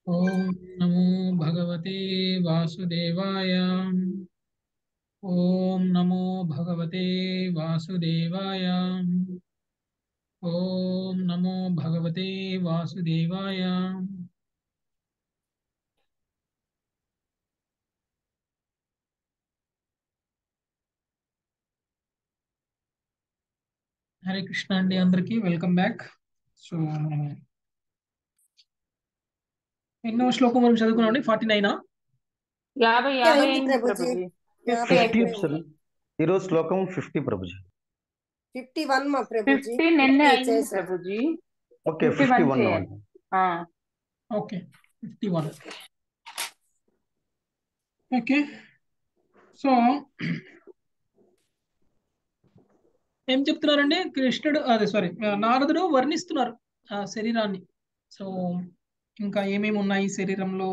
ఓం నమో భగవతే వాసుదేవాయ ఓం నమో భగవతే వాసుదేవాయ ఓం నమో భగవతే వాసుదేవాయ హరే కృష్ణ అండి అందరికీ వెల్కమ్ బ్యాక్ సో మనం ఎన్నో శ్లోకం మనం చదువుకున్నాం అండి ఫార్టీ నైనా యాభై యాభై అయింది అయింది ప్రభుజీ. ప్రభుజీ యాభై ఫిఫ్టీ ఫిఫ్టీ సార్ ఈరోజు శ్లోకం ఫిఫ్టీ ప్రభుజీ ఫిఫ్టీ వన్ మా ప్రభుజీ ఫిఫ్టీ నిన్నే అయింది చేశారు. ప్రభుజీ ఓకే 51 ఫిఫ్టీ వన్ చేయండి. ఆ, okay fifty one okay so ఏం చెప్తున్నారండి కృష్ణుడు అదే సారీ నారదుడు వర్ణిస్తున్నారు ఆ శరీరాన్ని సో ఇంకా ఏమేమి ఉన్నాయి శరీరంలో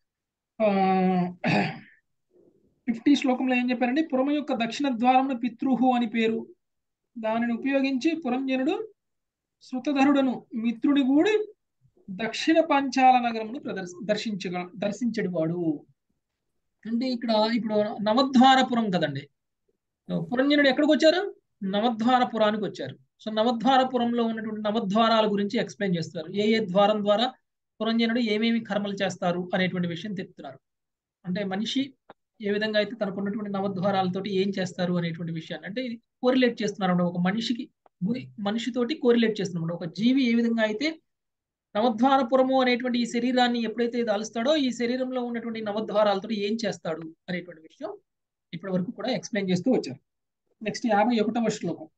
ఫిఫ్టీ శ్లోకంలో ఏం చెప్పారంటే పురమ యొక్క దక్షిణ ద్వారమున పితృహు అని పేరు దానిని ఉపయోగించి పురంజనుడు శృతధరుడను మిత్రుని కూడి దక్షిణ పంచాల నగరమును ప్రదర్శ దర్శించగ దర్శించడివాడు అంటే ఇక్కడ ఇప్పుడు నవద్వారపురం కదండి సో పురంజనుడు ఎక్కడికి వచ్చారు నవద్వారపురానికి వచ్చారు సో నవద్వారపురంలో ఉన్నటువంటి నవద్వారాల గురించి ఎక్స్ప్లెయిన్ చేస్తారు ఏ ఏ ద్వారం ద్వారా పురంజనుడు ఏమేమి కర్మలు చేస్తారు అనేటువంటి విషయం చెప్తున్నారు అంటే మనిషి ఏ విధంగా అయితే తనకు ఉన్నటువంటి నవద్వారాలతోటి ఏం చేస్తారు అనేటువంటి విషయాన్ని అంటే ఇది కోరిలేట్ చేస్తున్నారు అన్నమాట. ఒక మనిషికి గు- మనిషితోటి కోరిలేట్ చేస్తున్నమాట ఒక జీవి ఏ విధంగా అయితే నవద్వారపురము అనేటువంటి ఈ శరీరాన్ని ఎప్పుడైతే దాలుస్తాడో ఈ శరీరంలో ఉన్నటువంటి నవద్వారాలతో ఏం చేస్తాడు అనేటువంటి విషయం ఇప్పటి వరకు కూడా ఎక్స్ప్లెయిన్ చేస్తూ వచ్చారు నెక్స్ట్ యాభై ఒకటవ శ్లోకం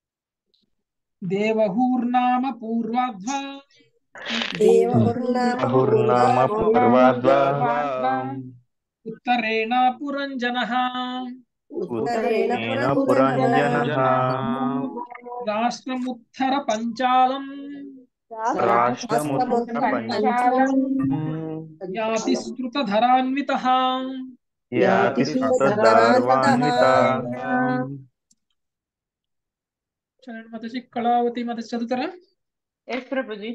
దేవహూర్నామ పూర్వాధ్వా దేవహుర్నామ అహుర్నామ పర్వాద్వా ఉత్తరేణ పురంజన ఉత్తరేణ ఉత్తరేణ పురంజనః. పురంజనః రాష్ట్రముత్తర పంచాలం రాష్ట్రముత్తర పంచాలం యాతి ధరాన్విత యాతి సుతధరాన్విత చరణ్ మతజీ కళావతి మత చదువుతారా ఎస్ ప్రభుజీ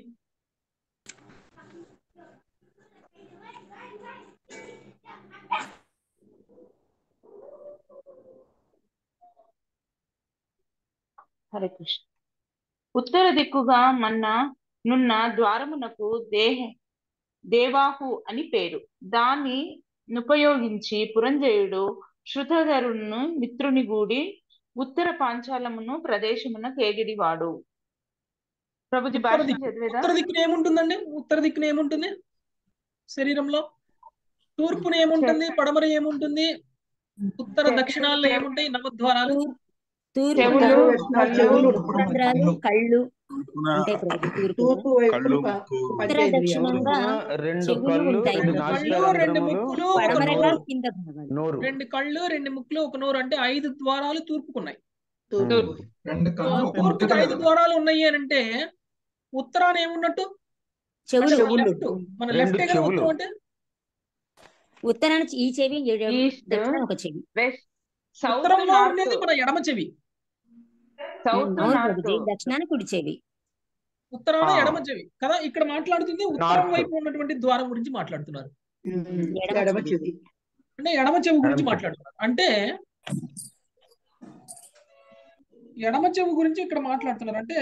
హరే కృష్ణ ఉత్తర దిక్కుగా మన్న నున్న ద్వారమునకు దేహ దేవాహు అని పేరు దాన్ని ఉపయోగించి పురంజయుడు శృతధరును మిత్రుని గూడి ఉత్తర పాంచాలమును ప్రదేశమున కేగిడివాడు ప్రభుజీ ఉత్తర భాషను దిక్కు చదివేదా ఉత్తర దిక్కున ఏముంటుందండి ఉత్తర దిక్కున ఏముంటుంది శరీరంలో తూర్పున ఏముంటుంది పడమర ఏముంటుంది ఉత్తర దక్షిణాల్లో ఏముంటాయి నవద్వారాలు చెవులు కళ్ళు రంధ్రాలు కళ్ళు ఉంటాయి ప్రభు తూర్పు కళ్ళు ఉత్తర దక్షిణంగా రెండు చెవులు కళ్ళు ఉంటాయి. రెండు రెండు నాసికా కళ్ళు, రెండు రంధ్రములు ముక్కులు, ఒక ఒక పడమరగా నోరు కింద భాగాలు నోరు రెండు కళ్ళు రెండు ముక్కులు ఒక నోరు అంటే ఐదు ద్వారాలు తూర్పుకున్నాయి తూర్పు. రెండు కళ్ళు ఒక ముక్కు తూర్పుకి ఐదు ద్వారాలు ఉన్నాయి అని అంటే ఉత్తరాన ఏమున్నట్టు చెవులు అంటే left. మన రెండు లెఫ్ట్ కదా చెవులు. ఉత్తరం అంటే ఉత్తరానికి ఈ చెవి ఎడ- ఈస్ట్ దక్షిణం ఒక చెవి వెస్ట్ సౌత్ ఉత్తరంలో నార్త్ ఉండేది మన ఎడమ చెవి సౌత్ అవును నార్త్ ప్రభుజీ దక్షిణానికి కుడి చెవి ఉత్తరాన ఆ. ఎడమ చెవి కదా ఇక్కడ మాట్లాడుతుంది ఉత్తరం North. వైపు ఉన్నటువంటి ద్వారం గురించి మాట్లాడుతున్నారు ఎడమ చెవి అంటే ఎడమ చెవి గురించి ఎడమ చెవి. మాట్లాడుతున్నారు అంటే ఎడమ చెవి గురించి ఇక్కడ మాట్లాడుతున్నారు అంటే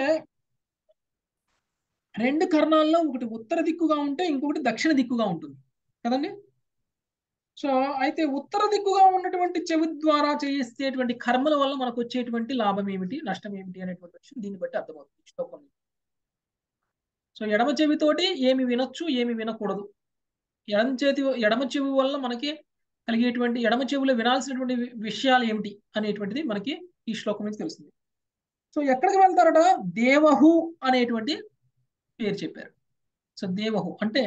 రెండు కర్ణాల్లో ఒకటి ఉత్తర దిక్కుగా ఉంటే ఇంకొకటి దక్షిణ దిక్కుగా ఉంటుంది కదండి సో అయితే ఉత్తర దిక్కుగా ఉన్నటువంటి చెవి ద్వారా చేసేటువంటి కర్మల వల్ల మనకు వచ్చేటువంటి లాభం ఏమిటి నష్టం ఏమిటి అనేటువంటి విషయం దీన్ని బట్టి అర్థమవుతుంది ఈ శ్లోకం నుంచి. సో ఎడమ చెవితోటి ఏమి వినొచ్చు ఏమి వినకూడదు ఎడమ చేతి ఎడమ చెవి వల్ల మనకి కలిగేటువంటి ఎడమ చెవిలో వినాల్సినటువంటి వి- విషయాలు ఏమిటి అనేటువంటిది మనకి ఈ శ్లోకం నుంచి తెలుస్తుంది సో ఎక్కడికి వెళ్తారట దేవహు అనేటువంటి పేరు చెప్పారు సో దేవహు అంటే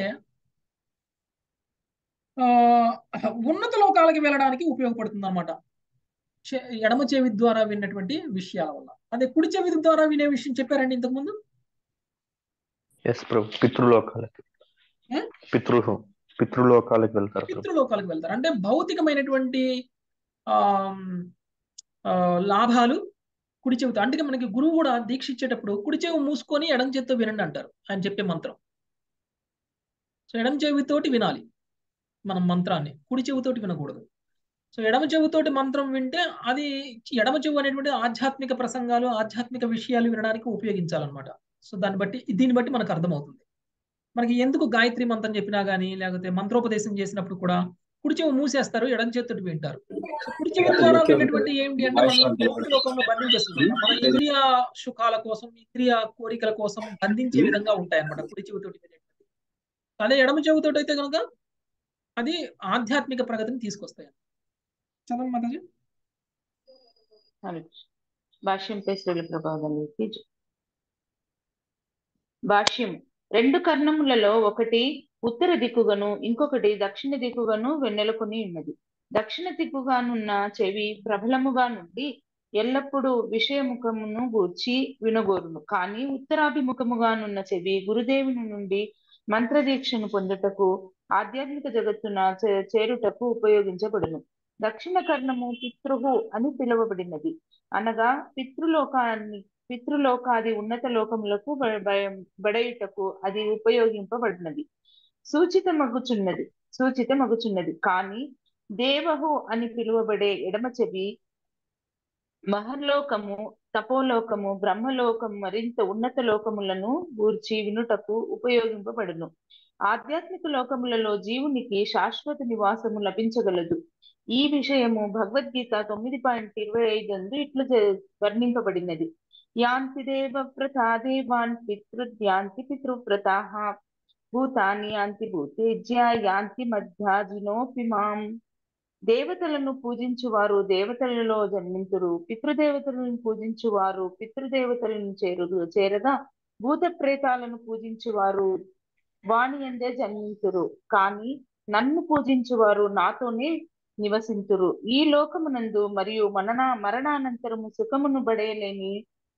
ఆ ఉన్నత లోకాలకి వెళ్ళడానికి ఉపయోగపడుతుంది అనమాట ఎడమ చెవి ద్వారా విన్నటువంటి విషయాల వల్ల అదే కుడి చెవి ద్వారా వినే విషయం చెప్పారండి ఇంతకుముందు ఎస్ ప్రభు పితృలోకాలకి ఏ? పితృహు పితృలోకాలకి వెళ్తారు ప్రభు పితృలోకాలకు వెళ్తారు అంటే భౌతికమైనటువంటి ఆ ఆ, లాభాలు కుడి చెవితో అంటే మనకి గురువు కూడా దీక్ష ఇచ్చేటప్పుడు కుడి చెవి మూసుకొని ఎడం చేత్తో వినండి అంటారు ఆయన చెప్పే మంత్రం సో ఎడమ చెవితోటి వినాలి మనం మంత్రాన్ని కుడి చెవితోటి వినకూడదు సో ఎడమ చెవితోటి మంత్రం వింటే అది ఎడమ చెవు అనేటువంటి ఆధ్యాత్మిక ప్రసంగాలు ఆధ్యాత్మిక విషయాలు వినడానికి ఉపయోగించాలన్నమాట సో దాన్ని బట్టి దీన్ని బట్టి మనకు అర్థమవుతుంది మనకి ఎందుకు గాయత్రి మంత్రం చెప్పినా గానీ లేకపోతే మంత్రోపదేశం చేసినప్పుడు కూడా కుడి చెవి మూసేస్తారు ఎడం చేతితో వింటారు సో కుడి చెవి ద్వారా విన్నటువంటి ఏంటి అంటే మనం భౌతిక లోకంలో బంధించేస్తుంది మన ఇంద్రియ సుఖాల కోసం ఇంద్రియ కోరికల కోసం బంధించే విధంగా ఉంటాయి అన్నమాట కుడి చెవితోటి వినేటువంటి అదే ఎడమ చెవితోటి అయితే కనుక అది ఆధ్యాత్మిక ప్రగతిని తీసుకొస్తాయి చదవండి మాతాజీ భాష్యం పై శ్రీల ప్రభావాలకి భాష్యం రెండు కర్ణములలో ఒకటి ఉత్తర దిక్కుగను ఇంకొకటి దక్షిణ దిక్కుగను వెన్నెలకొని ఉన్నది దక్షిణ దిక్కుగానున్న చెవి ప్రబలముగా నుండి ఎల్లప్పుడూ విషయముఖమును గూర్చి వినగోరును కానీ ఉత్తరాభిముఖముగానున్న చెవి గురుదేవుని నుండి మంత్రదీక్షను పొందుటకు ఆధ్యాత్మిక జగత్తున చేరుటకు ఉపయోగించబడును దక్షిణ కర్ణము పితృహు అని పిలువబడినది అనగా పితృలోకాన్ని పితృలోకాది ఉన్నత లోకములకు బడయుటకు అది ఉపయోగింపబడినది సూచిత మగుచున్నది సూచిత మగుచున్నది కానీ దేవహు అని పిలువబడే ఎడమ చెవి మహర్లోకము తపోలోకము బ్రహ్మలోకం మరింత ఉన్నత లోకములను గూర్చి వినుటకు ఉపయోగింపబడును ఆధ్యాత్మిక లోకములలో జీవునికి శాశ్వత నివాసము లభించగలదు ఈ విషయము భగవద్గీత తొమ్మిది పాయింట్ ఇరవై ఐదు అందు ఇట్లు వర్ణింపబడినది యాంతి దేవ ప్రథా దేవాన్ పితృద్యాంతి పితృవ్రతాః భూతాని యాంతి భూతేజ్య యాంతి మధ్యాజినోపి మాం దేవతలను పూజించువారు దేవతలలో జన్మింతురు పితృదేవతలను పూజించువారు పితృదేవతలను చేరు చేరగా భూత ప్రేతాలను పూజించువారు వాణి అందే జన్మింతురు కానీ నన్ను పూజించువారు నాతోనే నివసింతురు ఈ లోకమునందు మరియు మనన మరణానంతరము సుఖమును బడయలేని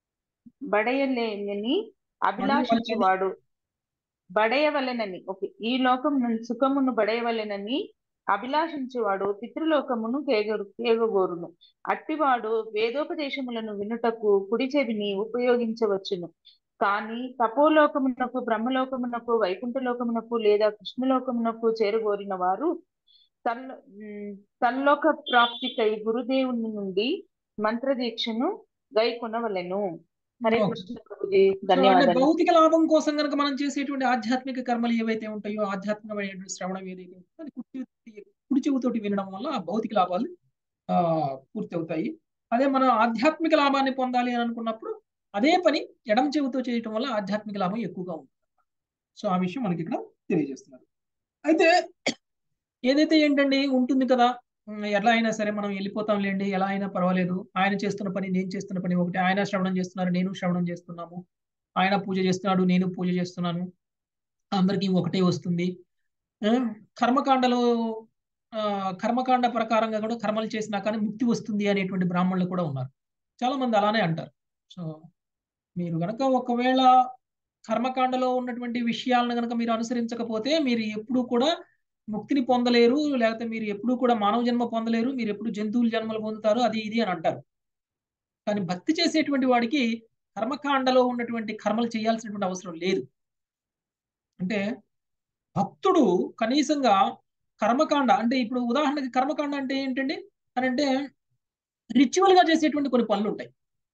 బడయలేని అభిలాషించువాడు బడయవలెనని ఓకే ఈ లోకం సుఖమును బడయవలెనని అభిలాషించువాడు పితృలోకమును కేగరు కేగగోరును అట్టివాడు వేదోపదేశములను వినుటకు కుడి చెవిని ఉపయోగించవచ్చును కానీ తపోలోకమునకు బ్రహ్మలోకమునకు వైకుంఠలోకమునకు లేదా కృష్ణలోకమునకు చేరగోరిన వారు తన్ తన్లోక ప్రాప్తికై గురుదేవుని నుండి మంత్రదీక్షను గైకొనవలెను హరే కృష్ణ ప్రభుజీ ధన్యవాదాలు భౌతిక లాభం కోసం కనుక మనం చేసేటువంటి ఆధ్యాత్మిక కర్మలు ఏవైతే ఉంటాయో ఆధ్యాత్మికమైనటువంటి శ్రవణం ఏదైతే ఉంటుందో అది కుడి కుడి చెవితోటి వినడం వల్ల భౌతిక లాభాలు ఆ పూర్తి అవుతాయి అదే మనం ఆధ్యాత్మిక లాభాన్ని పొందాలి అని అనుకున్నప్పుడు అదే పని ఎడం చెవితో చేయటం వల్ల ఆధ్యాత్మిక లాభం ఎక్కువగా ఉంటుంది సో ఆ విషయం మనకి ఇక్కడ తెలియజేస్తున్నారు అయితే ఏదైతే ఏంటండి ఉంటుంది కదా ఎలా అయినా సరే మనం వెళ్ళిపోతాం లేండి ఎలా అయినా పర్వాలేదు ఆయన చేస్తున్న పని నేను చేస్తున్న పని ఒకటి ఆయన శ్రవణం చేస్తున్నారు నేను శ్రవణం చేస్తున్నాము ఆయన పూజ చేస్తున్నాడు నేను పూజ చేస్తున్నాను అందరికీ ఒకటే వస్తుంది కర్మకాండలో కర్మకాండ ప్రకారంగా కూడా కర్మలు చేసినా కానీ ముక్తి వస్తుంది అనేటువంటి బ్రాహ్మణులు కూడా ఉన్నారు చాలా మంది అలానే అంటారు సో మీరు కనుక ఒకవేళ కర్మకాండలో ఉన్నటువంటి విషయాలను కనుక మీరు అనుసరించకపోతే మీరు ఎప్పుడు కూడా ముక్తిని పొందలేరు లేకపోతే మీరు ఎప్పుడు కూడా మానవ జన్మ పొందలేరు మీరు ఎప్పుడు జంతువుల జన్మలు పొందుతారు అది ఇది అని అంటారు కానీ భక్తి చేసేటువంటి వాడికి కర్మకాండలో ఉన్నటువంటి కర్మలు చేయాల్సినటువంటి అవసరం లేదు అంటే భక్తుడు కనీసంగా కర్మకాండ అంటే ఇప్పుడు ఉదాహరణకి కర్మకాండ అంటే ఏంటండి అని అంటే రిచువల్ గా చేసేటువంటి కొన్ని పనులు ఉంటాయి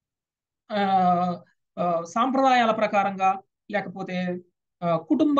సాంప్రదాయాల ప్రకారంగా లేకపోతే కుటుంబ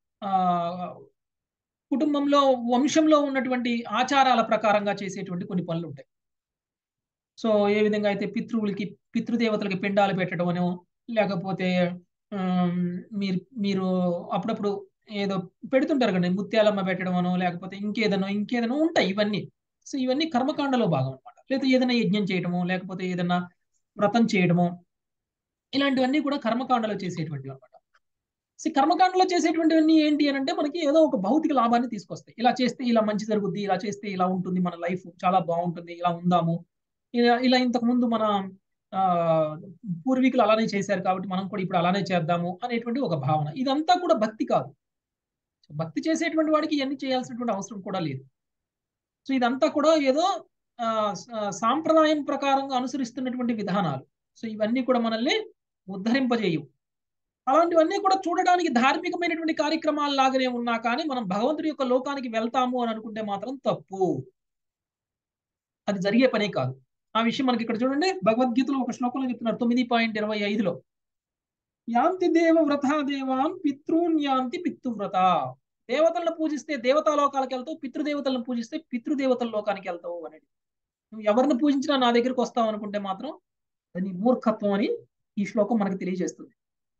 కుటుంబంలో వంశంలో ఉన్నటువంటి ఆచారాల ప్రకారంగా చేసేటువంటి కొన్ని పనులు ఉంటాయి సో ఏ విధంగా అయితే పితృవులకి పితృదేవతలకి పిండాలు పెట్టడం అనో లేకపోతే మీరు మీరు అప్పుడప్పుడు ఏదో పెడుతుంటారు కదండి ముత్యాలమ్మ పెట్టడం అనో లేకపోతే ఇంకేదనో ఇంకేదనో ఉంటాయి ఇవన్నీ సో ఇవన్నీ కర్మకాండలో భాగం అనమాట లేదా ఏదైనా యజ్ఞం చేయడమో లేకపోతే ఏదైనా వ్రతం చేయడమో ఇలాంటివన్నీ కూడా కర్మకాండలో చేసేటువంటివి అనమాట సో కర్మకాండలో చేసేటువంటివన్నీ ఏంటి అని అంటే మనకి ఏదో ఒక భౌతిక లాభాన్ని తీసుకొస్తాయి ఇలా చేస్తే ఇలా మంచి జరుగుద్ది ఇలా చేస్తే ఇలా ఉంటుంది మన లైఫ్ చాలా బాగుంటుంది ఇలా ఉందాము ఇలా ఇలా ఇంతకు ముందు మన పూర్వీకులు అలానే చేశారు కాబట్టి మనం కూడా ఇప్పుడు అలానే చేద్దాము అనేటువంటి ఒక భావన ఇదంతా కూడా భక్తి కాదు భక్తి చేసేటువంటి వాడికి ఇవన్నీ చేయాల్సినటువంటి అవసరం కూడా లేదు సో ఇదంతా కూడా ఏదో సాంప్రదాయం ప్రకారంగా అనుసరిస్తున్నటువంటి విధానాలు సో ఇవన్నీ కూడా మనల్ని ఉద్ధరింపజేయవు అలాంటివన్నీ కూడా చూడడానికి ధార్మికమైనటువంటి కార్యక్రమాలు లాగానే ఉన్నా కానీ మనం భగవంతుడి యొక్క లోకానికి వెళ్తాము అని అనుకుంటే మాత్రం తప్పు అది జరిగే పనే కాదు ఆ విషయం మనకి ఇక్కడ చూడండి భగవద్గీతలో ఒక శ్లోకంలో చెప్తున్నారు తొమ్మిది పాయింట్ ఇరవై ఐదులో యాంతి దేవ వ్రత దేవాన్ పితృన్ యాంతి పితృవ్రత దేవతలను పూజిస్తే దేవతా లోకాలకు వెళ్తావు పితృదేవతలను పూజిస్తే పితృదేవతల లోకానికి వెళ్తావు అనేది నువ్వు ఎవరిని పూజించినా నా దగ్గరికి వస్తావు అనుకుంటే మాత్రం అది మూర్ఖత్వం అని ఈ శ్లోకం మనకు తెలియజేస్తుంది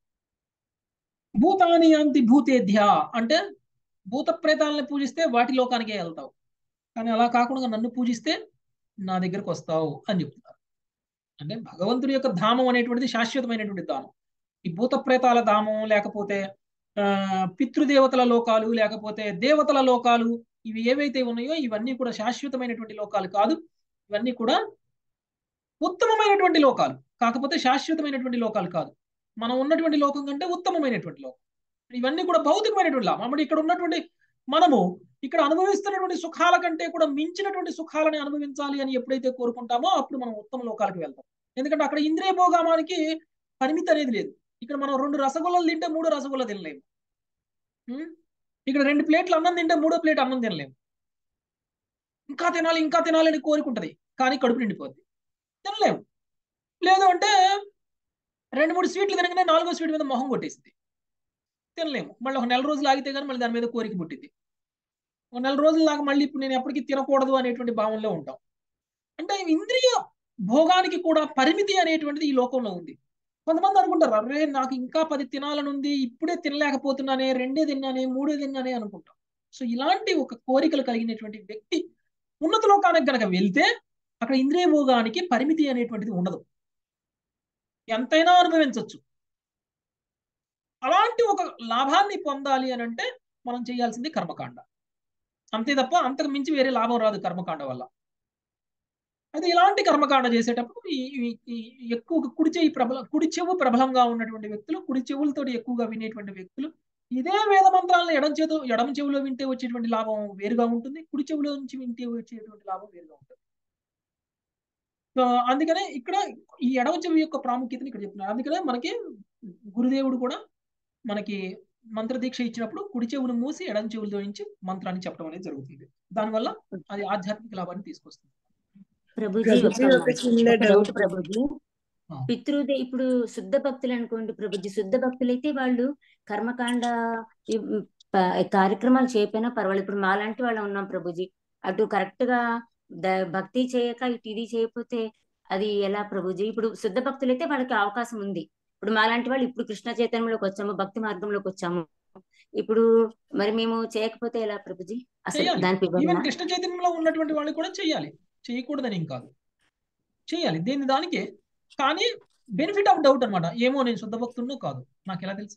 భూతాని యాంతి భూతేధ్య అంటే భూత ప్రేతాలను పూజిస్తే వాటి లోకానికే వెళ్తావు కానీ అలా కాకుండా నన్ను పూజిస్తే నా దగ్గరకు వస్తావు అని చెప్తున్నారు అంటే భగవంతుడి యొక్క ధామం అనేటువంటిది శాశ్వతమైనటువంటి ధామం ఈ భూత ప్రేతాల ధామం లేకపోతే ఆ పితృదేవతల లోకాలు లేకపోతే దేవతల లోకాలు ఇవి ఏవైతే ఉన్నాయో ఇవన్నీ కూడా శాశ్వతమైనటువంటి లోకాలు కాదు ఇవన్నీ కూడా ఉత్తమమైనటువంటి లోకాలు కాకపోతే శాశ్వతమైనటువంటి లోకాలు కాదు మనం ఉన్నటువంటి లోకం కంటే ఉత్తమమైనటువంటి లోకం ఇవన్నీ కూడా భౌతికమైనటువంటి లాభం మరి ఇక్కడ ఉన్నటువంటి మనము ఇక్కడ అనుభవిస్తున్నటువంటి సుఖాల కంటే కూడా మించినటువంటి సుఖాలని అనుభవించాలి అని ఎప్పుడైతే కోరుకుంటామో అప్పుడు మనం ఉత్తమ లోకాలకు వెళ్తాం ఎందుకంటే అక్కడ ఇంద్రియ భోగామానికి పరిమితి అనేది లేదు ఇక్కడ మనం రెండు రసగుల్లలు తింటే మూడో రసగుల్ల తినలేము ఉం? ఇక్కడ రెండు ప్లేట్లు అన్నం తింటే మూడో ప్లేట్ అన్నం తినలేము ఇంకా తినాలి ఇంకా తినాలి అని కోరుకుంటది కానీ కడుపు నిండిపోద్ది తినలేము లేదు అంటే రెండు మూడు స్వీట్లు తినగానే నాలుగో స్వీట్ మీద మొహం కొట్టేసింది తినలేము మళ్ళీ ఒక నెల రోజులు ఆగితే కానీ మళ్ళీ దాని మీద కోరిక పుట్టింది ఒక నెల రోజుల దాకా మళ్ళీ ఇప్పుడు నేను ఎప్పటికీ తినకూడదు అనేటువంటి భావంలో ఉంటాం అంటే ఇంద్రియ భోగానికి కూడా పరిమితి అనేటువంటిది ఈ లోకంలో ఉంది కొంతమంది అనుకుంటారు అరే నాకు ఇంకా పది తినాలని ఉంది ఇప్పుడే తినలేకపోతున్నానే రెండే తిన్నానే మూడే తిన్నానే అనుకుంటాం సో ఇలాంటి ఒక కోరికలు కలిగినటువంటి వ్యక్తి ఉన్నత లోకానికి గనక వెళ్తే అక్కడ ఇంద్రియ భోగానికి పరిమితి అనేటువంటిది ఉండదు ఎంతైనా అనుభవించవచ్చు అలాంటి ఒక లాభాన్ని పొందాలి అని అంటే మనం చేయాల్సింది కర్మకాండ అంతే తప్ప అంతకు మించి వేరే లాభం రాదు కర్మకాండ వల్ల అది ఇలాంటి కర్మకాండ చేసేటప్పుడు ఈ ఈ- ఈ ఎక్కువ కుడి చెవి ప్రబల కుడి చెవు ప్రబలంగా ఉన్నటువంటి వ్యక్తులు కుడి చెవులతో ఎక్కువగా వినేటువంటి వ్యక్తులు ఇదే వేద మంత్రాలను ఎడం చేతో ఎడమ చెవిలో వింటే వచ్చేటువంటి లాభం వేరుగా ఉంటుంది కుడి చెవిలో నుంచి వింటే వచ్చేటువంటి లాభం వేరుగా ఉంటుంది సో అందుకనే ఇక్కడ ఈ ఎడమ చెవి యొక్క ప్రాముఖ్యతని ఇక్కడ చెప్తున్నారు అందుకనే మనకి గురుదేవుడు కూడా మనకి మంత్ర దీక్ష ఇచ్చినప్పుడు కుడి చెవును మూసి ఎడం చెవులతో నుంచి మంత్రాన్ని చెప్పడం అనేది జరుగుతుంది దానివల్ల అది ఆధ్యాత్మిక లాభాన్ని తీసుకొస్తుంది ప్రభుజీ ప్రభుజీ, ఒక ఒక చిన్న ఒక డౌట్ డౌట్ ప్రభుజీ ఆ. పితృదే ఇప్పుడు శుద్ధ భక్తులు అనుకోండి ప్రభుజీ శుద్ధ భక్తులైతే వాళ్ళు కర్మకాండ ఈ, మ్, ప- కార్యక్రమాలు చేయకపోయినా పర్వాలేదు ఇప్పుడు మాలాంటి వాళ్ళు ఉన్నాం ప్రభుజీ అటు కరెక్ట్ గా ద- భక్తి చేయక ఇటు ఇది చేయకపోతే అది ఎలా ప్రభుజీ ఇప్పుడు శుద్ధ భక్తులైతే వాళ్ళకి అవకాశం ఉంది ఇప్పుడు మాలాంటి వాళ్ళు ఇప్పుడు కృష్ణ చైతన్యంలోకి వచ్చాము భక్తి మార్గంలోకి వచ్చాము ఇప్పుడు మరి మేము చేయకపోతే ఎలా ప్రభుజీ అసలు చేయాలి దానికి ఈవెన్ వివరణ కృష్ణ చైతన్యంలో ఉన్నటువంటి వాళ్ళు కూడా చేయాలి చేయకూడదని ఏం కాదు చేయాలి దేని దానికే కానీ బెనిఫిట్ ఆఫ్ డౌట్ అన్నమాట ఏమో నేను శుద్ధ భక్తున్నో కాదు నాకు ఎలా తెలుసు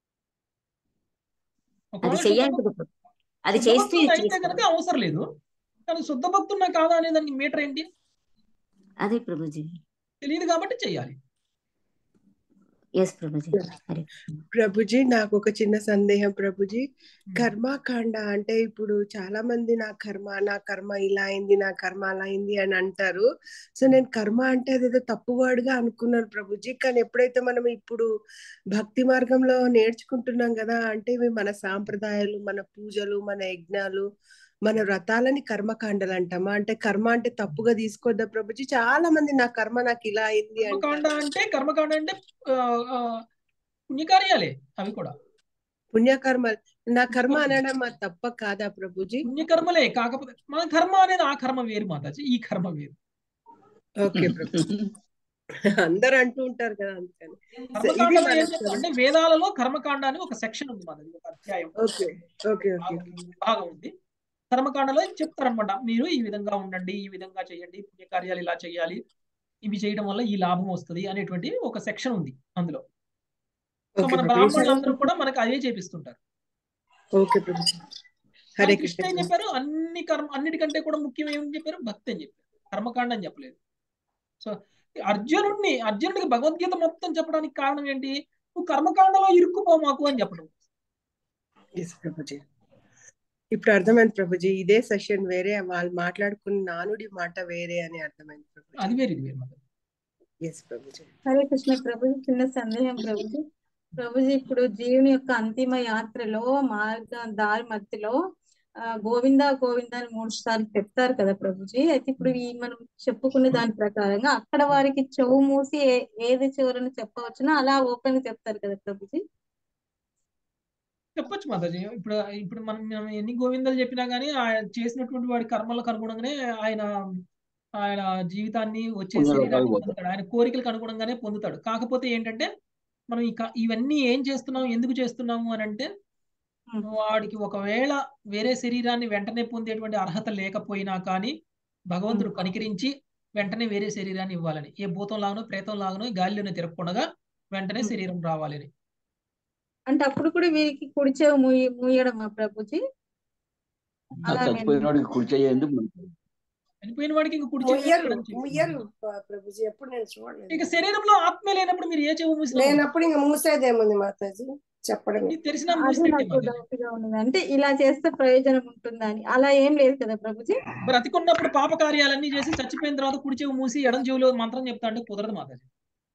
అది ఒకవేళ శుద్ధ చెయ్యాలి భక్తు కదా అది శుద్ధ చేస్తూ భక్తుడు ఇది అయితే చేస్తాను కనుక అవసరం లేదు కానీ శుద్ధ భక్తున్నా కాదా అనే దానికి మీటర్ ఏంటి అదే ప్రభుజీ తెలియదు కాబట్టి చేయాలి ఎస్ ప్రభుజీ హరే కృష్ణ. ప్రభుజీ నాకు ఒక చిన్న సందేహం ప్రభుజీ ఉమ్. కర్మకాండ అంటే ఇప్పుడు చాలా మంది నా కర్మ నా కర్మ ఇలా అయింది నా కర్మ అలా అయింది అని అంటారు సో నేను కర్మ అంటే అదేదో తప్పువాడుగా అనుకున్నాను ప్రభుజీ కానీ ఎప్పుడైతే మనం ఇప్పుడు భక్తి మార్గంలో నేర్చుకుంటున్నాం కదా అంటే ఇవి మన సాంప్రదాయాలు మన పూజలు మన యజ్ఞాలు మన వ్రతాలని కర్మకాండలు అంటామా అంటే కర్మ అంటే తప్పుగా తీసుకోవద్దా ప్రభుజీ చాలా మంది నా కర్మ నాకు ఇలా అయింది కర్మకాండ అంటారు అంటే కర్మకాండ అంటే ఆ, ఆ, పుణ్యకార్యాలే అవి కూడా పుణ్యకర్మ నా కర్మ పుణ్యకర్మ అనడం అది తప్ప కాదా ప్రభుజీ పుణ్యకర్మలే కాకపోతే మన కర్మ అనేది ఆ కర్మ వేరు మాతాజీ ఈ కర్మ వేరు ఓకే ప్రభు అందరు అంటూ ఉంటారు కదా అందుకని సో ఇది కర్మకాండలో మన ఏం చెప్తారు అంటే వేదాలలో కర్మకాండ అని ఒక సెక్షన్ ఉంది మాది ఒక అధ్యాయం ఓకే ఓకే ఓకే విభాగం ఉంది కర్మకాండలో చెప్తారనమాట మీరు ఈ విధంగా ఉండండి ఈ విధంగా చేయండి పుణ్యకార్యాలు ఇలా చేయాలి ఇవి చేయడం వల్ల ఈ లాభం వస్తుంది అనేటువంటి ఒక సెక్షన్ ఉంది అందులో సో ఓకే మన ప్రభు బ్రాహ్మణులందరూ కూడా మనకు అవే చేపిస్తుంటారు ఓకే ప్రభు హరే కానీ కృష్ణ కృష్ణ ఏం ప్రభు చెప్పారు అన్ని కర్మ అన్నిటికంటే కూడా ముఖ్యం ఏమని చెప్పారు భక్తి అని చెప్పారు కర్మకాండ అని చెప్పలేదు సో అర్జునుడిని అర్జునుడికి భగవద్గీత మొత్తం చెప్పడానికి కారణం ఏంటి నువ్వు కర్మకాండలో ఇరుక్కుపో మాకు అని చెప్పడం ఎస్ ప్రభుజీ ఇప్పుడు అర్థమైంది ప్రభుజీ ఇదే సెషన్ వేరే వాళ్ళు మాట్లాడుకున్న నానుడి మాట వేరే అని అర్థమైంది ప్రభుజీ అది వేరు ఇది వేరు మాత్రం ఎస్ ప్రభుజీ హరే కృష్ణ ప్రభు చిన్న సందేహం ప్రభుజీ ప్రభుజీ ఇప్పుడు జీవుని యొక్క అంతిమ యాత్రలో మార్గ దారి మధ్యలో ఆ, గోవింద గోవింద అని మూడు సార్లు చెప్తారు కదా ప్రభుజీ అయితే ఇప్పుడు ఈ మనం చెప్పుకునే దాని ప్రకారంగా అక్కడ వారికి చెవు మూసి ఏ- ఏది చివరని చెప్పవచ్చునో అలా ఓపెన్ గా చెప్తారు కదా ప్రభుజీ చెప్పొచ్చు మాతాజీ ఇప్పుడు ఇప్పుడు మనం మనం ఎన్ని గోవిందాలు చెప్పినా గానీ ఆయన చేసినటువంటి వాడి కర్మలకు అనుగుణంగానే ఆయన ఆయన జీవితాన్ని వచ్చే పుణ్య శరీరాన్ని లోకాలకు పోతాడు. పొందుతాడు ఆయన కోరికలకు అనుగుణంగానే పొందుతాడు కాకపోతే ఏంటంటే మనం ఇక ఇవన్నీ ఏం చేస్తున్నాం ఎందుకు చేస్తున్నాము అని అంటే ఉమ్, వాడికి ఒకవేళ వేరే శరీరాన్ని వెంటనే పొందేటువంటి అర్హత లేకపోయినా కానీ భగవంతుడు కనికరించి వెంటనే వేరే శరీరాన్ని ఇవ్వాలని ఏ భూతం లాగానో ప్రేతం లాగానో గాలిలోనే తిరగకుండా వెంటనే ఉమ్. శరీరం రావాలని అంటే అప్పుడు కూడా వీరికి కుడి చెవు మూయ మూయడమా ప్రభుజీ ఆ అలా చచ్చిపోయిన వాడికి కుడి చేయందుకు చనిపోయిన వాడికి ఇంక కుడి చెవి ముయ్యరు ఇవ్వడం చెప్పి. ముయ్యరు ప- ప్రభుజీ ఎప్పుడు నేను చూడలేదు ఇక శరీరంలో ఆత్మ లేనప్పుడు మీరు ఏ చెవు మూసినా లేనప్పుడు ఇంకా మూసేదేముంది మాతాజీ చెప్పడమే మీకు తెలిసినా అది మూసినట్టే నాకు మాతాజీ. డౌట్ గా ఉన్నది అంటే ఇలా చేస్తే ప్రయోజనం ఉంటుందా అని అలా ఏం లేదు కదా ప్రభుజీ బ్రతికున్నప్పుడు పాప కార్యాలన్నీ చేసి చచ్చిపోయిన తర్వాత కుడి చెవి మూసి ఎడం చెవిలో మంత్రం చెప్తా అంటే కుదరదు మాతాజీ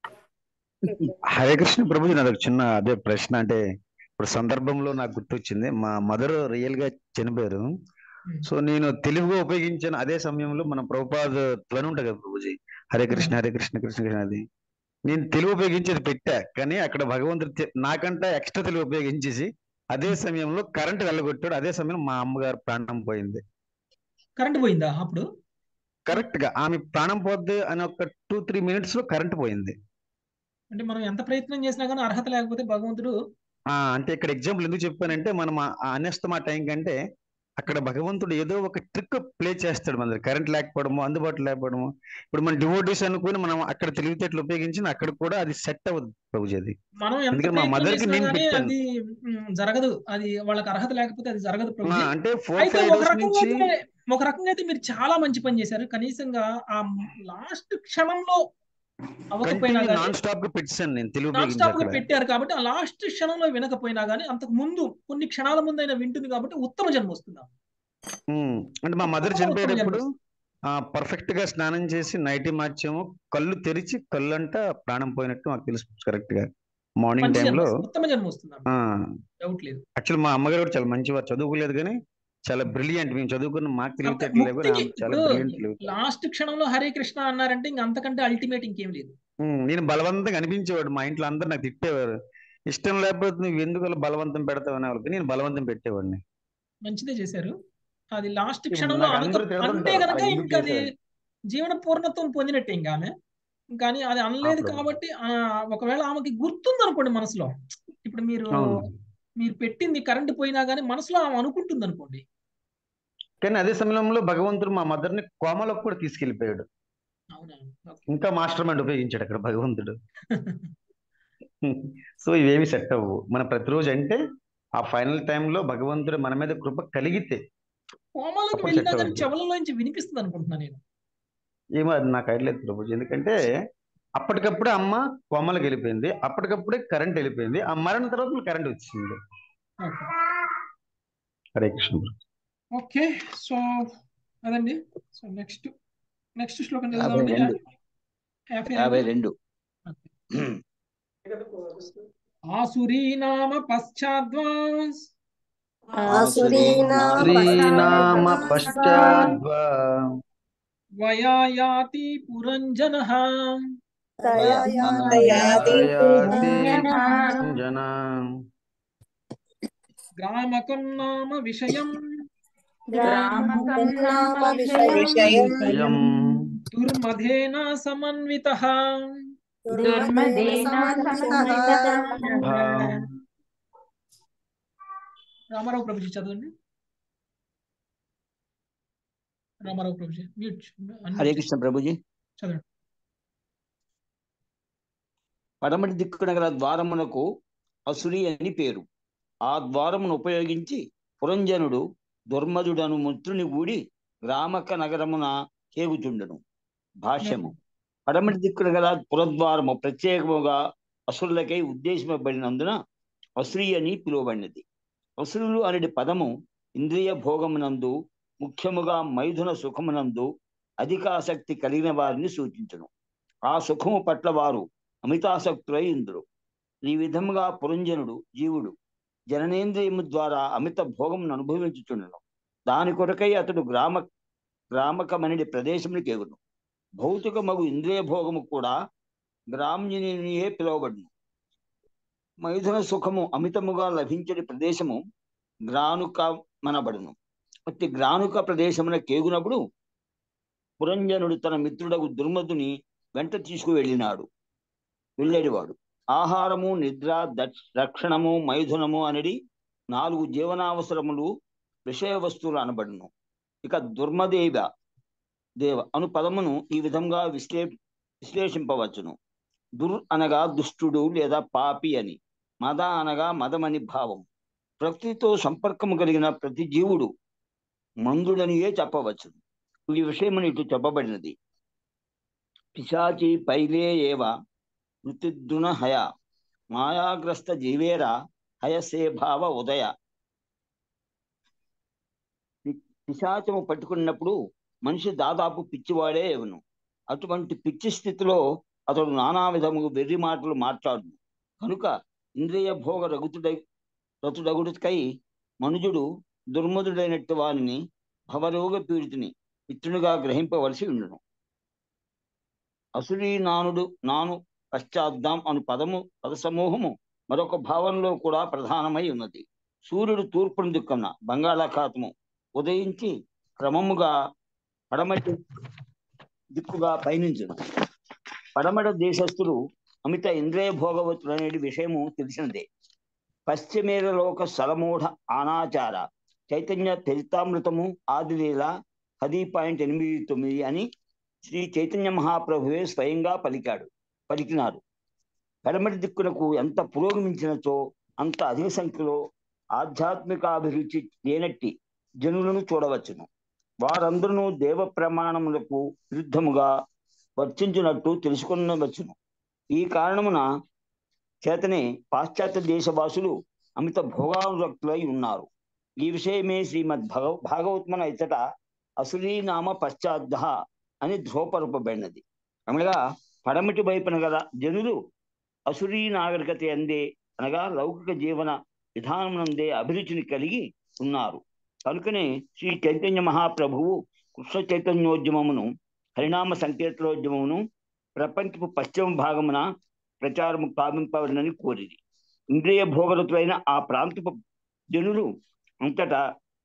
హరే కృష్ణ ప్రభుజీ నాది ఒక చిన్న అదే ప్రశ్న అంటే ఇప్పుడు సందర్భంలో నాకు గుర్తొచ్చింది మా మదర్ రియల్ గా చనిపోయారు సో నేను తెలుగుగా ఉపయోగించిన అదే సమయంలో మన ప్రభుపాద్ ధ్వని ఉంటుంది కదా ప్రభుజీ హరే కృష్ణ హరే కృష్ణ కృష్ణ కృష్ణ అది నేను తెలుగు ఉపయోగించేది పెట్టా కానీ అక్కడ భగవంతుడు తె- నాకంటే ఎక్స్ట్రా తెలుగు ఉపయోగించేసి అదే సమయంలో కరెంట్ వెళ్ళగొట్టాడు అదే సమయంలో మా అమ్మగారు ప్రాణం పోయింది కరెంట్ పోయిందా అప్పుడు కరెక్ట్ గా ఆమె ప్రాణం పోద్ది అని ఒక టూ త్రీ మినిట్స్ లో కరెంట్ పోయింది అంటే మనం ఎంత ప్రయత్నం చేసినా కానీ అర్హత లేకపోతే భగవంతుడు ఆ అంటే ఇక్కడ ఎగ్జాంపుల్ ఎందుకు చెప్పానంటే మనం అనేస్తాం ఆ టైం కంటే అక్కడ భగవంతుడు ఏదో ఒక ట్రిక్ ప్లే చేస్తాడు మన కరెంట్ లేకపోవడము అందుబాటులో లేకపోవడము ఇప్పుడు మన డివోటీస్ అనుకుని మనం అక్కడ తెలివితేటలు ఉపయోగించి అక్కడ కూడా అది సెట్ అవ్వదు ప్రభుజీ అది మనం ఎంత అందుకే మా ప్రయత్నం మదర్ కి చేసినా నేను కానీ పెట్టాను అది మ్, జరగదు అది వాళ్ళకి అర్హత లేకపోతే అది జరగదు ఆ, ప్రభుజీ అంటే ఫోర్ అయితే ఫైవ్ ఒక డేస్ రకంగా నుంచి అయితే ఒక రకంగా అయితే మీరు చాలా మంచి పని చేశారు కనీసంగా ఆ లాస్ట్ క్షణంలో అవ్వకపోయినా కంటిన్యూ కానీ నాన్ స్టాప్ గా పెట్టాను నేను తెలుగు నాన్ ఉపయోగించి స్టాప్ గా అక్కడ పెట్టారు కాబట్టి ఆ లాస్ట్ క్షణంలో వినకపోయినా కానీ అంతకు ముందు కొన్ని క్షణాల ముందు అయినా వింటుంది కాబట్టి ఉత్తమ జన్మ వస్తుంది ఆమె. ఉమ్, అంటే మా మదర్ ఉత్తమ ఉత్తమ జన్మ చనిపోయేటప్పుడు వస్తుంది ఆ పర్ఫెక్ట్ గా స్నానం చేసి నైట్ మార్చాము కళ్ళు తెరిచి కళ్ళు అంట ప్రాణం పోయినట్టు మాకు తెలుసు కరెక్ట్ గా మార్నింగ్ మంచి జన్మ టైంలో వస్తుంది ఉత్తమ జన్మ వస్తుంది ఆమె. డౌట్ లేదు యాక్చువల్ మా అమ్మగారు కూడా చాలా మంచివారు చదువుకోలేదు కానీ చాలా బ్రిలియంట్ మేము చదువుకున్న మాకు అంత తెలివితేటలు లేవు కానీ ముక్తికి ఆమె చాలా ఇప్పుడు బ్రిలియంట్ తెలివితేటలు లాస్ట్ క్షణంలో హరే కృష్ణ అన్నారంటే ఇంక అంతకంటే అల్టిమేట్ ఇంకేం లేదు ఉమ్, నేను బలవంతంగా అనిపించేవాడు మా ఇంట్లో అందరు నాకు తిట్టేవారు ఇష్టం లేకపోతే నువ్వు ఎందుకు అలా బలవంతం పెడతావు అనేవాళ్ళు నేను బలవంతం పెట్టేవాడిని మంచిదే చేశారు అది లాస్ట్ ఇప్పుడు క్షణంలో నాకు అనక అందరూ అంటే తిడుతుంటారు గనక "ఆ, ఎందుకు ఇంకా అది చేశావు?" జీవన పూర్ణత్వం పొందినట్టే ఇంకా ఆమె కానీ అది అనలేదు ప్రభు. కాబట్టి ఆ, ఒకవేళ ఆమెకి గుర్తుంది అనుకోండి మనసులో ఇప్పుడు మీరు అవును మీరు పెట్టింది కరెంట్ పోయినా కానీ మనసులో ఆమె అనుకుంటుంది అనుకోండి కానీ అదే సమయంలో భగవంతుడు మా మదర్ ని కోమలోకి కూడా తీసుకెళ్లిపోయాడు అవునా ఓకే ఇంకా మాస్టర్ మైండ్ ఉపయోగించాడు అక్కడ భగవంతుడు సో ఇవేమి సెట్ అవ్వవు మన ప్రతిరోజు అంటే ఆ ఫైనల్ టైంలో భగవంతుడు మన మీద కృప కలిగితే కోమాలోకి అప్పుడు వెళ్ళినా సెట్ కానీ అవుతుంది చెవులలోంచి వినిపిస్తుంది అనుకుంటున్నా నేను ఏమో అది నాకు ఐడియా లేదు ప్రభుజీ ఎందుకంటే అప్పటికప్పుడే అమ్మ కోమలకు వెళ్ళిపోయింది అప్పటికప్పుడే కరెంట్ వెళ్ళిపోయింది ఆ మరణ తర్వాత కరెంట్ వచ్చింది ఓకే హరే కృష్ణ ప్రభు. ఓకే సో అదండి సో నెక్స్ట్ నెక్స్ట్ శ్లోకం యాభై చదువుదామండి రెండు యాభై యాభై రెండు రెండు ఆసురీ నామ పశ్చాద్వాస్ ఆసురీనామ శ్రీనామ పశ్చాద్వా వయాయాతి పురంజన యాతి జన గ్రామకం నామ విషయం నామ విషయం విషయం దుర్మధేన సమన్విత దుర్మదేనా సమన్వితః. రామారావు ప్రభుజీ చదవండి రామారావు ప్రభుజీ మ్యూట్ హరే కృష్ణ ప్రభుజీ చదవండి పడమటి దిక్కున గల ద్వారమునకు అసురి అని పేరు ఆ ద్వారమును ఉపయోగించి పురంజనుడు దుర్మధుడను మిత్రుని గూడి గ్రామక నగరమున చేగుచుండెను భాష్యము పడమటి దిక్కున గల పురద్వారము ప్రత్యేకముగా అసురులకై ఉద్దేశింపబడినందున అసురి అని పిలువబడినది అసురులు అనేది పదము ఇంద్రియ భోగమునందు ముఖ్యముగా మైథున సుఖమునందు అధిక ఆసక్తి కలిగిన వారిని సూచించును ఆ సుఖము పట్ల వారు అమితాసక్తులై ఇందురు ఈ విధముగా పురంజనుడు జీవుడు జననేంద్రియము ద్వారా అమిత భోగమును అనుభవించుచుండను దాని కొరకై అతడు గ్రామ గ్రామకమని ప్రదేశమునికి ఎగును భౌతిక మగు ఇంద్రియ భోగము కూడా గ్రామ్యనియే పిలువబడును మైథున సుఖము అమితముగా లభించని ప్రదేశము గ్రానుక మనబడును అట్టి గ్రానుక ప్రదేశమున కేగునప్పుడు పురంజనుడు తన మిత్రుడకు దుర్మధుని వెంట తీసుకు వెళ్ళినాడు వెళ్ళేటివాడు ఆహారము నిద్ర దక్ష రక్షణము మైథునము అనేది నాలుగు జీవనావసరములు విషయ వస్తువులు అనబడును ఇక దుర్మదేవ దేవ అను పదమును ఈ విధంగా విశ్లే విశ్లేషింపవచ్చును దుర్ అనగా దుష్టుడు లేదా పాపి అని మద అనగా మదమని భావం ప్రకృతితో సంపర్కము కలిగిన ప్రతి జీవుడు మందుడనియే చెప్పవచ్చును ఈ విషయమును ఇటు చెప్పబడినది పిశాచి పైలే ఏవ మృత్యుద్రుణ హయ మాయాగ్రస్త జీవేర హయసే భావ ఉదయ పి- పిశాచము పట్టుకున్నప్పుడు మనిషి దాదాపు పిచ్చివాడే ఎవను అటువంటి పిచ్చి స్థితిలో అతడు నానా విధముగా వెర్రి మాటలు మాట్లాడును కనుక ఇంద్రియ భోగ రగుతుడై రతుడగుడికై మనుజుడు దుర్మధుడైనట్టు వారిని భవరోగ పీడితుని మిత్రునిగా గ్రహింపవలసి ఉండును అసురీ నానుడు నాను పశ్చాద్దాం అను పదము పద సమూహము మరొక భావంలో కూడా ప్రధానమై ఉన్నది సూర్యుడు తూర్పును దిక్కున బంగాళాఖాతము ఉదయించి క్రమముగా పడమటి దిక్కుగా పయనించును పడమట దేశస్థులు అమిత ఇంద్రియ భోగవతులు అనే విషయము తెలిసినదే పశ్చిమేర లోక సలమూఢ ఆనాచార చైతన్య చరితామృతము ఆదిలీల పది పాయింట్ ఎనిమిది తొమ్మిది అని శ్రీ చైతన్య మహాప్రభువే స్వయంగా పలికాడు పలికినారు పడమటి దిక్కునకు ఎంత పురోగమించినచో అంత అధిక సంఖ్యలో ఆధ్యాత్మికాభిరుచి లేనట్టి జనులను చూడవచ్చును వారందరూ దేవ ప్రమాణములకు విరుద్ధముగా వర్తించినట్టు తెలుసుకునవచ్చును ఈ కారణమున చేతనే పాశ్చాత్య దేశవాసులు అమిత భోగానురక్తులై ఉన్నారు ఈ విషయమే శ్రీమద్ భగవ భాగవత్మన ఇచ్చట అసురీ నామ పశ్చాద్ధ అని ధ్రువపరపబడినది అనగా పడమటి వైపున గల జనులు అసురీ నాగరికత అందే అనగా లౌకిక జీవన విధానమునందే అభిరుచిని కలిగి ఉన్నారు కనుకనే శ్రీ చైతన్య మహాప్రభువు కృష్ణ చైతన్యోద్యమమును హరినామ సంకీర్తనోద్యమమును ప్రపంచపు పశ్చిమ భాగమున ప్రచారము కావింపవలనని కోరిది ఇంద్రియ భోగరతులైన ఆ ప్రాంతపు జనులు అంతటా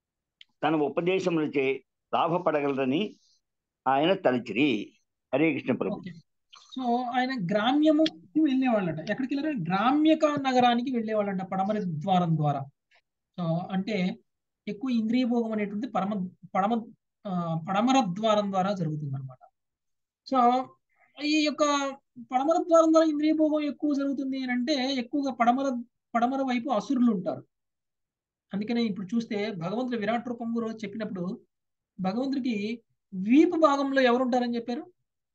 తన ఉపదేశములచే లాభపడగలరని ఆయన తలచిరి హరే కృష్ణ ప్రభు ఓకే సో ఆయన గ్రామ్యముకి వెళ్ళేవాళ్ళట ఎక్కడికి వెళ్ళారు గ్రామ్యక నగరానికి వెళ్ళేవాళ్ళంట పడమర ద్వారం ద్వారా సో అంటే ఎక్కువ ఇంద్రియ భోగం అనేటువంటి పరమ పడమ ఆ, పడమర ద్వారం ద్వారా జరుగుతుంది అనమాట సో ఈ యొక్క పడమర ద్వారం ద్వారా ఇంద్రియ భోగం ఎక్కువ జరుగుతుంది అని అంటే ఎక్కువగా పడమర పడమర వైపు అసురులు ఉంటారు అందుకనే ఇప్పుడు చూస్తే భగవంతుడు విరాట్ రూపం గురించి చెప్పినప్పుడు భగవంతుడికి వీపు భాగంలో ఎవరు ఉంటారని చెప్పారు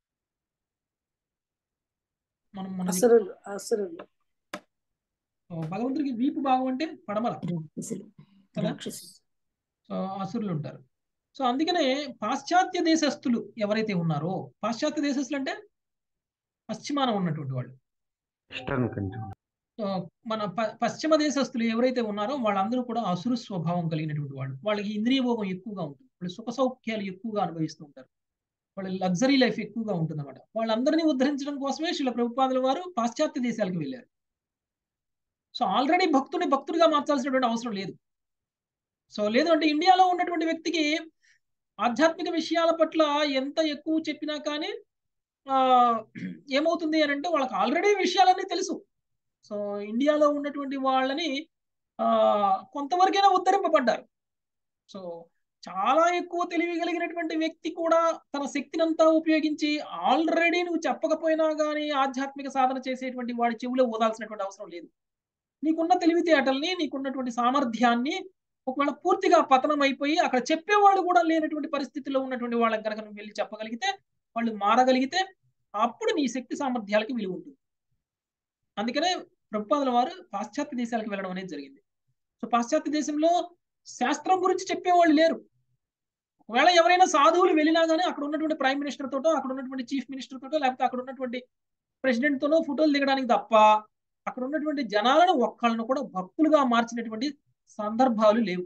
మనం మన అసరులు అసరులు భగవంతుడికి వీపు భాగం అంటే పడమర రాక్షసులు కదా రాక్షసులు సో అసురులు ఉంటారు సో అందుకనే పాశ్చాత్య దేశస్థులు ఎవరైతే ఉన్నారో పాశ్చాత్య దేశస్థులు అంటే పశ్చిమాన ఉన్నటువంటి వాళ్ళు ఇష్టాన్ని కొంచెం సో మన ప- పశ్చిమ దేశస్థులు ఎవరైతే ఉన్నారో వాళ్ళందరూ కూడా అసురు స్వభావం కలిగినటువంటి వాళ్ళు వాళ్ళకి ఇంద్రియ భోగం ఎక్కువగా ఉంటుంది వాళ్ళు సుఖ సౌఖ్యాలు ఎక్కువగా అనుభవిస్తూ ఉంటారు వాళ్ళ లగ్జరీ లైఫ్ ఎక్కువగా ఉంటుంది అనమాట వాళ్ళందరినీ ఉద్ధరించడం కోసమే శిల ప్రభుపాదుల వారు పాశ్చాత్య దేశాలకు వెళ్ళారు సో ఆల్రెడీ భక్తుని భక్తుడిగా మార్చాల్సినటువంటి అవసరం లేదు సో లేదు అంటే ఇండియాలో ఉన్నటువంటి వ్యక్తికి ఆధ్యాత్మిక విషయాల పట్ల ఎంత ఎక్కువ చెప్పినా కానీ ఆ ఏమవుతుంది అని అంటే వాళ్ళకి ఆల్రెడీ విషయాలన్నీ తెలుసు సో ఇండియాలో ఉన్నటువంటి వాళ్ళని ఆ కొంతవరకైనా ఉద్ధరింపబడ్డారు సో చాలా ఎక్కువ తెలివి కలిగినటువంటి వ్యక్తి కూడా తన శక్తినంతా ఉపయోగించి ఆల్రెడీ నువ్వు చెప్పకపోయినా కానీ ఆధ్యాత్మిక సాధన చేసేటువంటి వాడి చెవిలో ఓదాల్సినటువంటి అవసరం లేదు నీకున్న తెలివితేటల్ని నీకున్నటువంటి సామర్థ్యాన్ని ఒకవేళ పూర్తిగా పతనం అయిపోయి అక్కడ చెప్పేవాళ్ళు కూడా లేనటువంటి పరిస్థితిలో ఉన్నటువంటి వాళ్ళకి కనుక నువ్వు వెళ్ళి చెప్పగలిగితే వాళ్ళు మారగలిగితే అప్పుడు నీ శక్తి సామర్థ్యాలకి విలువ ఉంటుంది అందుకనే ప్రభుపాదుల వారు పాశ్చాత్య దేశాలకు వెళ్ళడం అనేది జరిగింది సో పాశ్చాత్య దేశంలో శాస్త్రం గురించి చెప్పేవాళ్ళు లేరు ఒకవేళ ఎవరైనా సాధువులు వెళ్ళినా కానీ అక్కడ ఉన్నటువంటి ప్రైమ్ మినిస్టర్ తోటో అక్కడ ఉన్నటువంటి చీఫ్ మినిస్టర్ తోటో లేకపోతే అక్కడ ఉన్నటువంటి ప్రెసిడెంట్ తోనో ఫోటోలు దిగడానికి తప్ప అక్కడ ఉన్నటువంటి జనాలను ఒక్కళ్ళను కూడా భక్తులుగా మార్చినటువంటి సందర్భాలు లేవు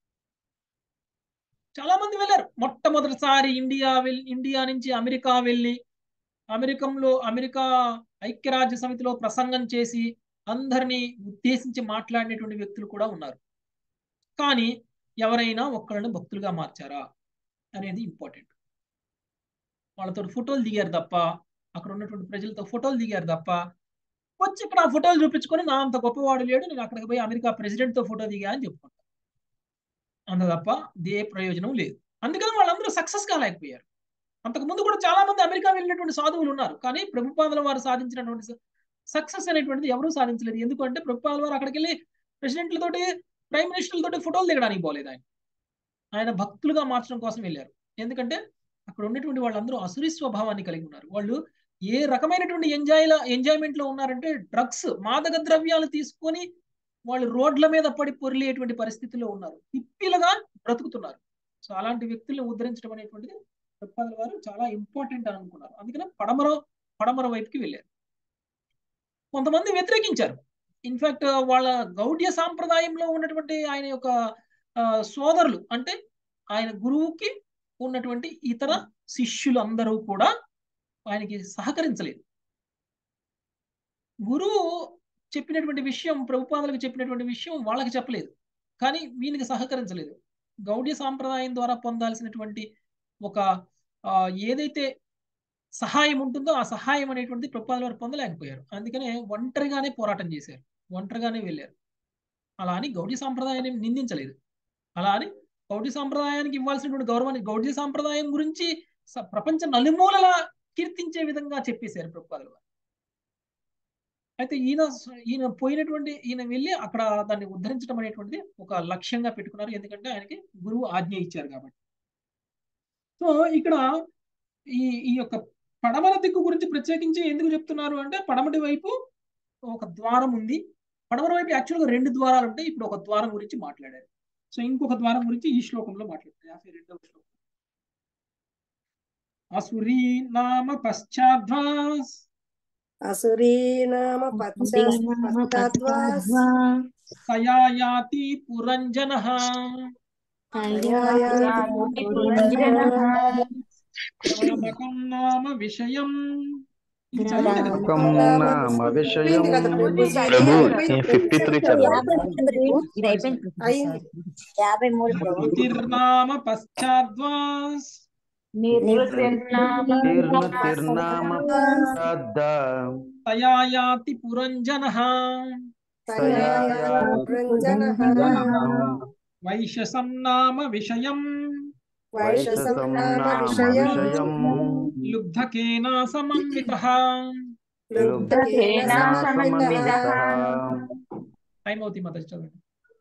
చాలా మంది వెళ్ళారు మొట్టమొదటిసారి ఇండియా వెళ్ళి ఇండియా నుంచి అమెరికా వెళ్ళి అమెరికంలో అమెరికా ఐక్యరాజ్య సమితిలో ప్రసంగం చేసి అందరినీ ఉద్దేశించి మాట్లాడినటువంటి వ్యక్తులు కూడా ఉన్నారు కానీ ఎవరైనా ఒక్కళ్ళని భక్తులుగా మార్చారా అనేది ఇంపార్టెంట్ వాళ్ళతో ఫోటోలు దిగారు తప్ప అక్కడ ఉన్నటువంటి ప్రజలతో ఫోటోలు దిగారు తప్ప వచ్చి ఇక్కడ ఆ ఫోటోలు చూపించుకొని నా అంత గొప్పవాడు లేడు నేను అక్కడికి పోయి అమెరికా ప్రెసిడెంట్ తో ఫోటో దిగా అని చెప్పుకుంటాను అంత తప్ప ఏ ప్రయోజనం లేదు అందుకని వాళ్ళందరూ సక్సెస్ కాలేకపోయారు అంతకు ముందు కూడా చాలా మంది అమెరికా వెళ్ళినటువంటి సాధువులు ఉన్నారు కానీ ప్రభుపాదుల వారు సాధించినటువంటి సక్సెస్ అనేటువంటిది ఎవరూ సాధించలేదు ఎందుకంటే ప్రభుపాదుల వారు అక్కడికి వెళ్ళి ప్రెసిడెంట్లతోటి ప్రైమ్ మినిస్టర్లతోటి ఫోటోలు దిగడానికి పోలేదు ఆయన ఆయన భక్తులుగా మార్చడం కోసం వెళ్ళారు ఎందుకంటే అక్కడ ఉన్నటువంటి వాళ్ళందరూ అసురి స్వభావాన్ని కలిగి ఉన్నారు వాళ్ళు ఏ రకమైనటువంటి ఎంజాయ్ ఎంజాయ్మెంట్ లో ఉన్నారంటే డ్రగ్స్ మాదక ద్రవ్యాలు తీసుకొని వాళ్ళు రోడ్ల మీద పడి పొరిలేటువంటి పరిస్థితిలో ఉన్నారు పిప్పిలుగా బ్రతుకుతున్నారు సో అలాంటి వ్యక్తుల్ని ఉద్ధరించడం అనేటువంటిది చెప్పాలి వారు చాలా ఇంపార్టెంట్ అని అనుకున్నారు అందుకనే పడమర పడమర వైపుకి వెళ్ళారు కొంతమంది వ్యతిరేకించారు ఇన్ఫాక్ట్ వాళ్ళ గౌడ్య సాంప్రదాయంలో ఉన్నటువంటి ఆయన యొక్క సోదరులు అంటే ఆయన గురువుకి ఉన్నటువంటి ఇతర శిష్యులు అందరూ కూడా ఆయనకి సహకరించలేదు గురువు చెప్పినటువంటి విషయం ప్రభుపాదులకు చెప్పినటువంటి విషయం వాళ్ళకి చెప్పలేదు కానీ వీనికి సహకరించలేదు గౌడ్య సాంప్రదాయం ద్వారా పొందాల్సినటువంటి ఒక ఏదైతే సహాయం ఉంటుందో ఆ సహాయం అనేటువంటిది ప్రభుపాదుల వారు పొందలేకపోయారు అందుకనే ఒంటరిగానే పోరాటం చేశారు ఒంటరిగానే వెళ్ళారు అలా అని గౌడ్య సాంప్రదాయాన్ని నిందించలేదు అలా అని గౌడ్య సాంప్రదాయానికి ఇవ్వాల్సినటువంటి గౌరవాన్ని గౌడ్య సాంప్రదాయం గురించి ప్రపంచ నలుమూలలా కీర్తించే విధంగా చెప్పేశారు ప్రభుపాదుల వారు అయితే ఈయన ఈయన పోయినటువంటి ఈయన వెళ్ళి అక్కడ దాన్ని ఉద్ధరించడం అనేటువంటిది ఒక లక్ష్యంగా పెట్టుకున్నారు ఎందుకంటే ఆయనకి గురువు ఆజ్ఞ ఇచ్చారు కాబట్టి సో ఇక్కడ ఈ ఈ యొక్క పడమర దిక్కు గురించి ప్రత్యేకించి ఎందుకు చెప్తున్నారు అంటే పడమటి వైపు ఒక ద్వారం ఉంది పడమర వైపు యాక్చువల్గా రెండు ద్వారాలు ఉంటాయి ఇప్పుడు ఒక ద్వారం గురించి మాట్లాడారు సో ఇంకొక ద్వారం గురించి ఈ శ్లోకంలో మాట్లాడారు యాభై రెండవ శ్లోకం అసురీ నామ పశ్చాద్వాస్ అసురీ నామ పశ్చాద్వాస్ సయాయాతి పురంజన కామకం నామ విషయం కామకం నామ విషయం ప్రభు ఫిఫ్టీ త్రీ యాభై మూడు జ్యోతిర్నామ పశ్చాద్వాస్ నిర్నతిర్నామ పశ్చాద్ద సయాయాతి పురంజన వైశసం నామ విషయం వైశసం నామ విషయం లుబ్ధకేనా సమన్విత లుబ్ధకేన సమన్వితః టైమవతి మాత చదవండి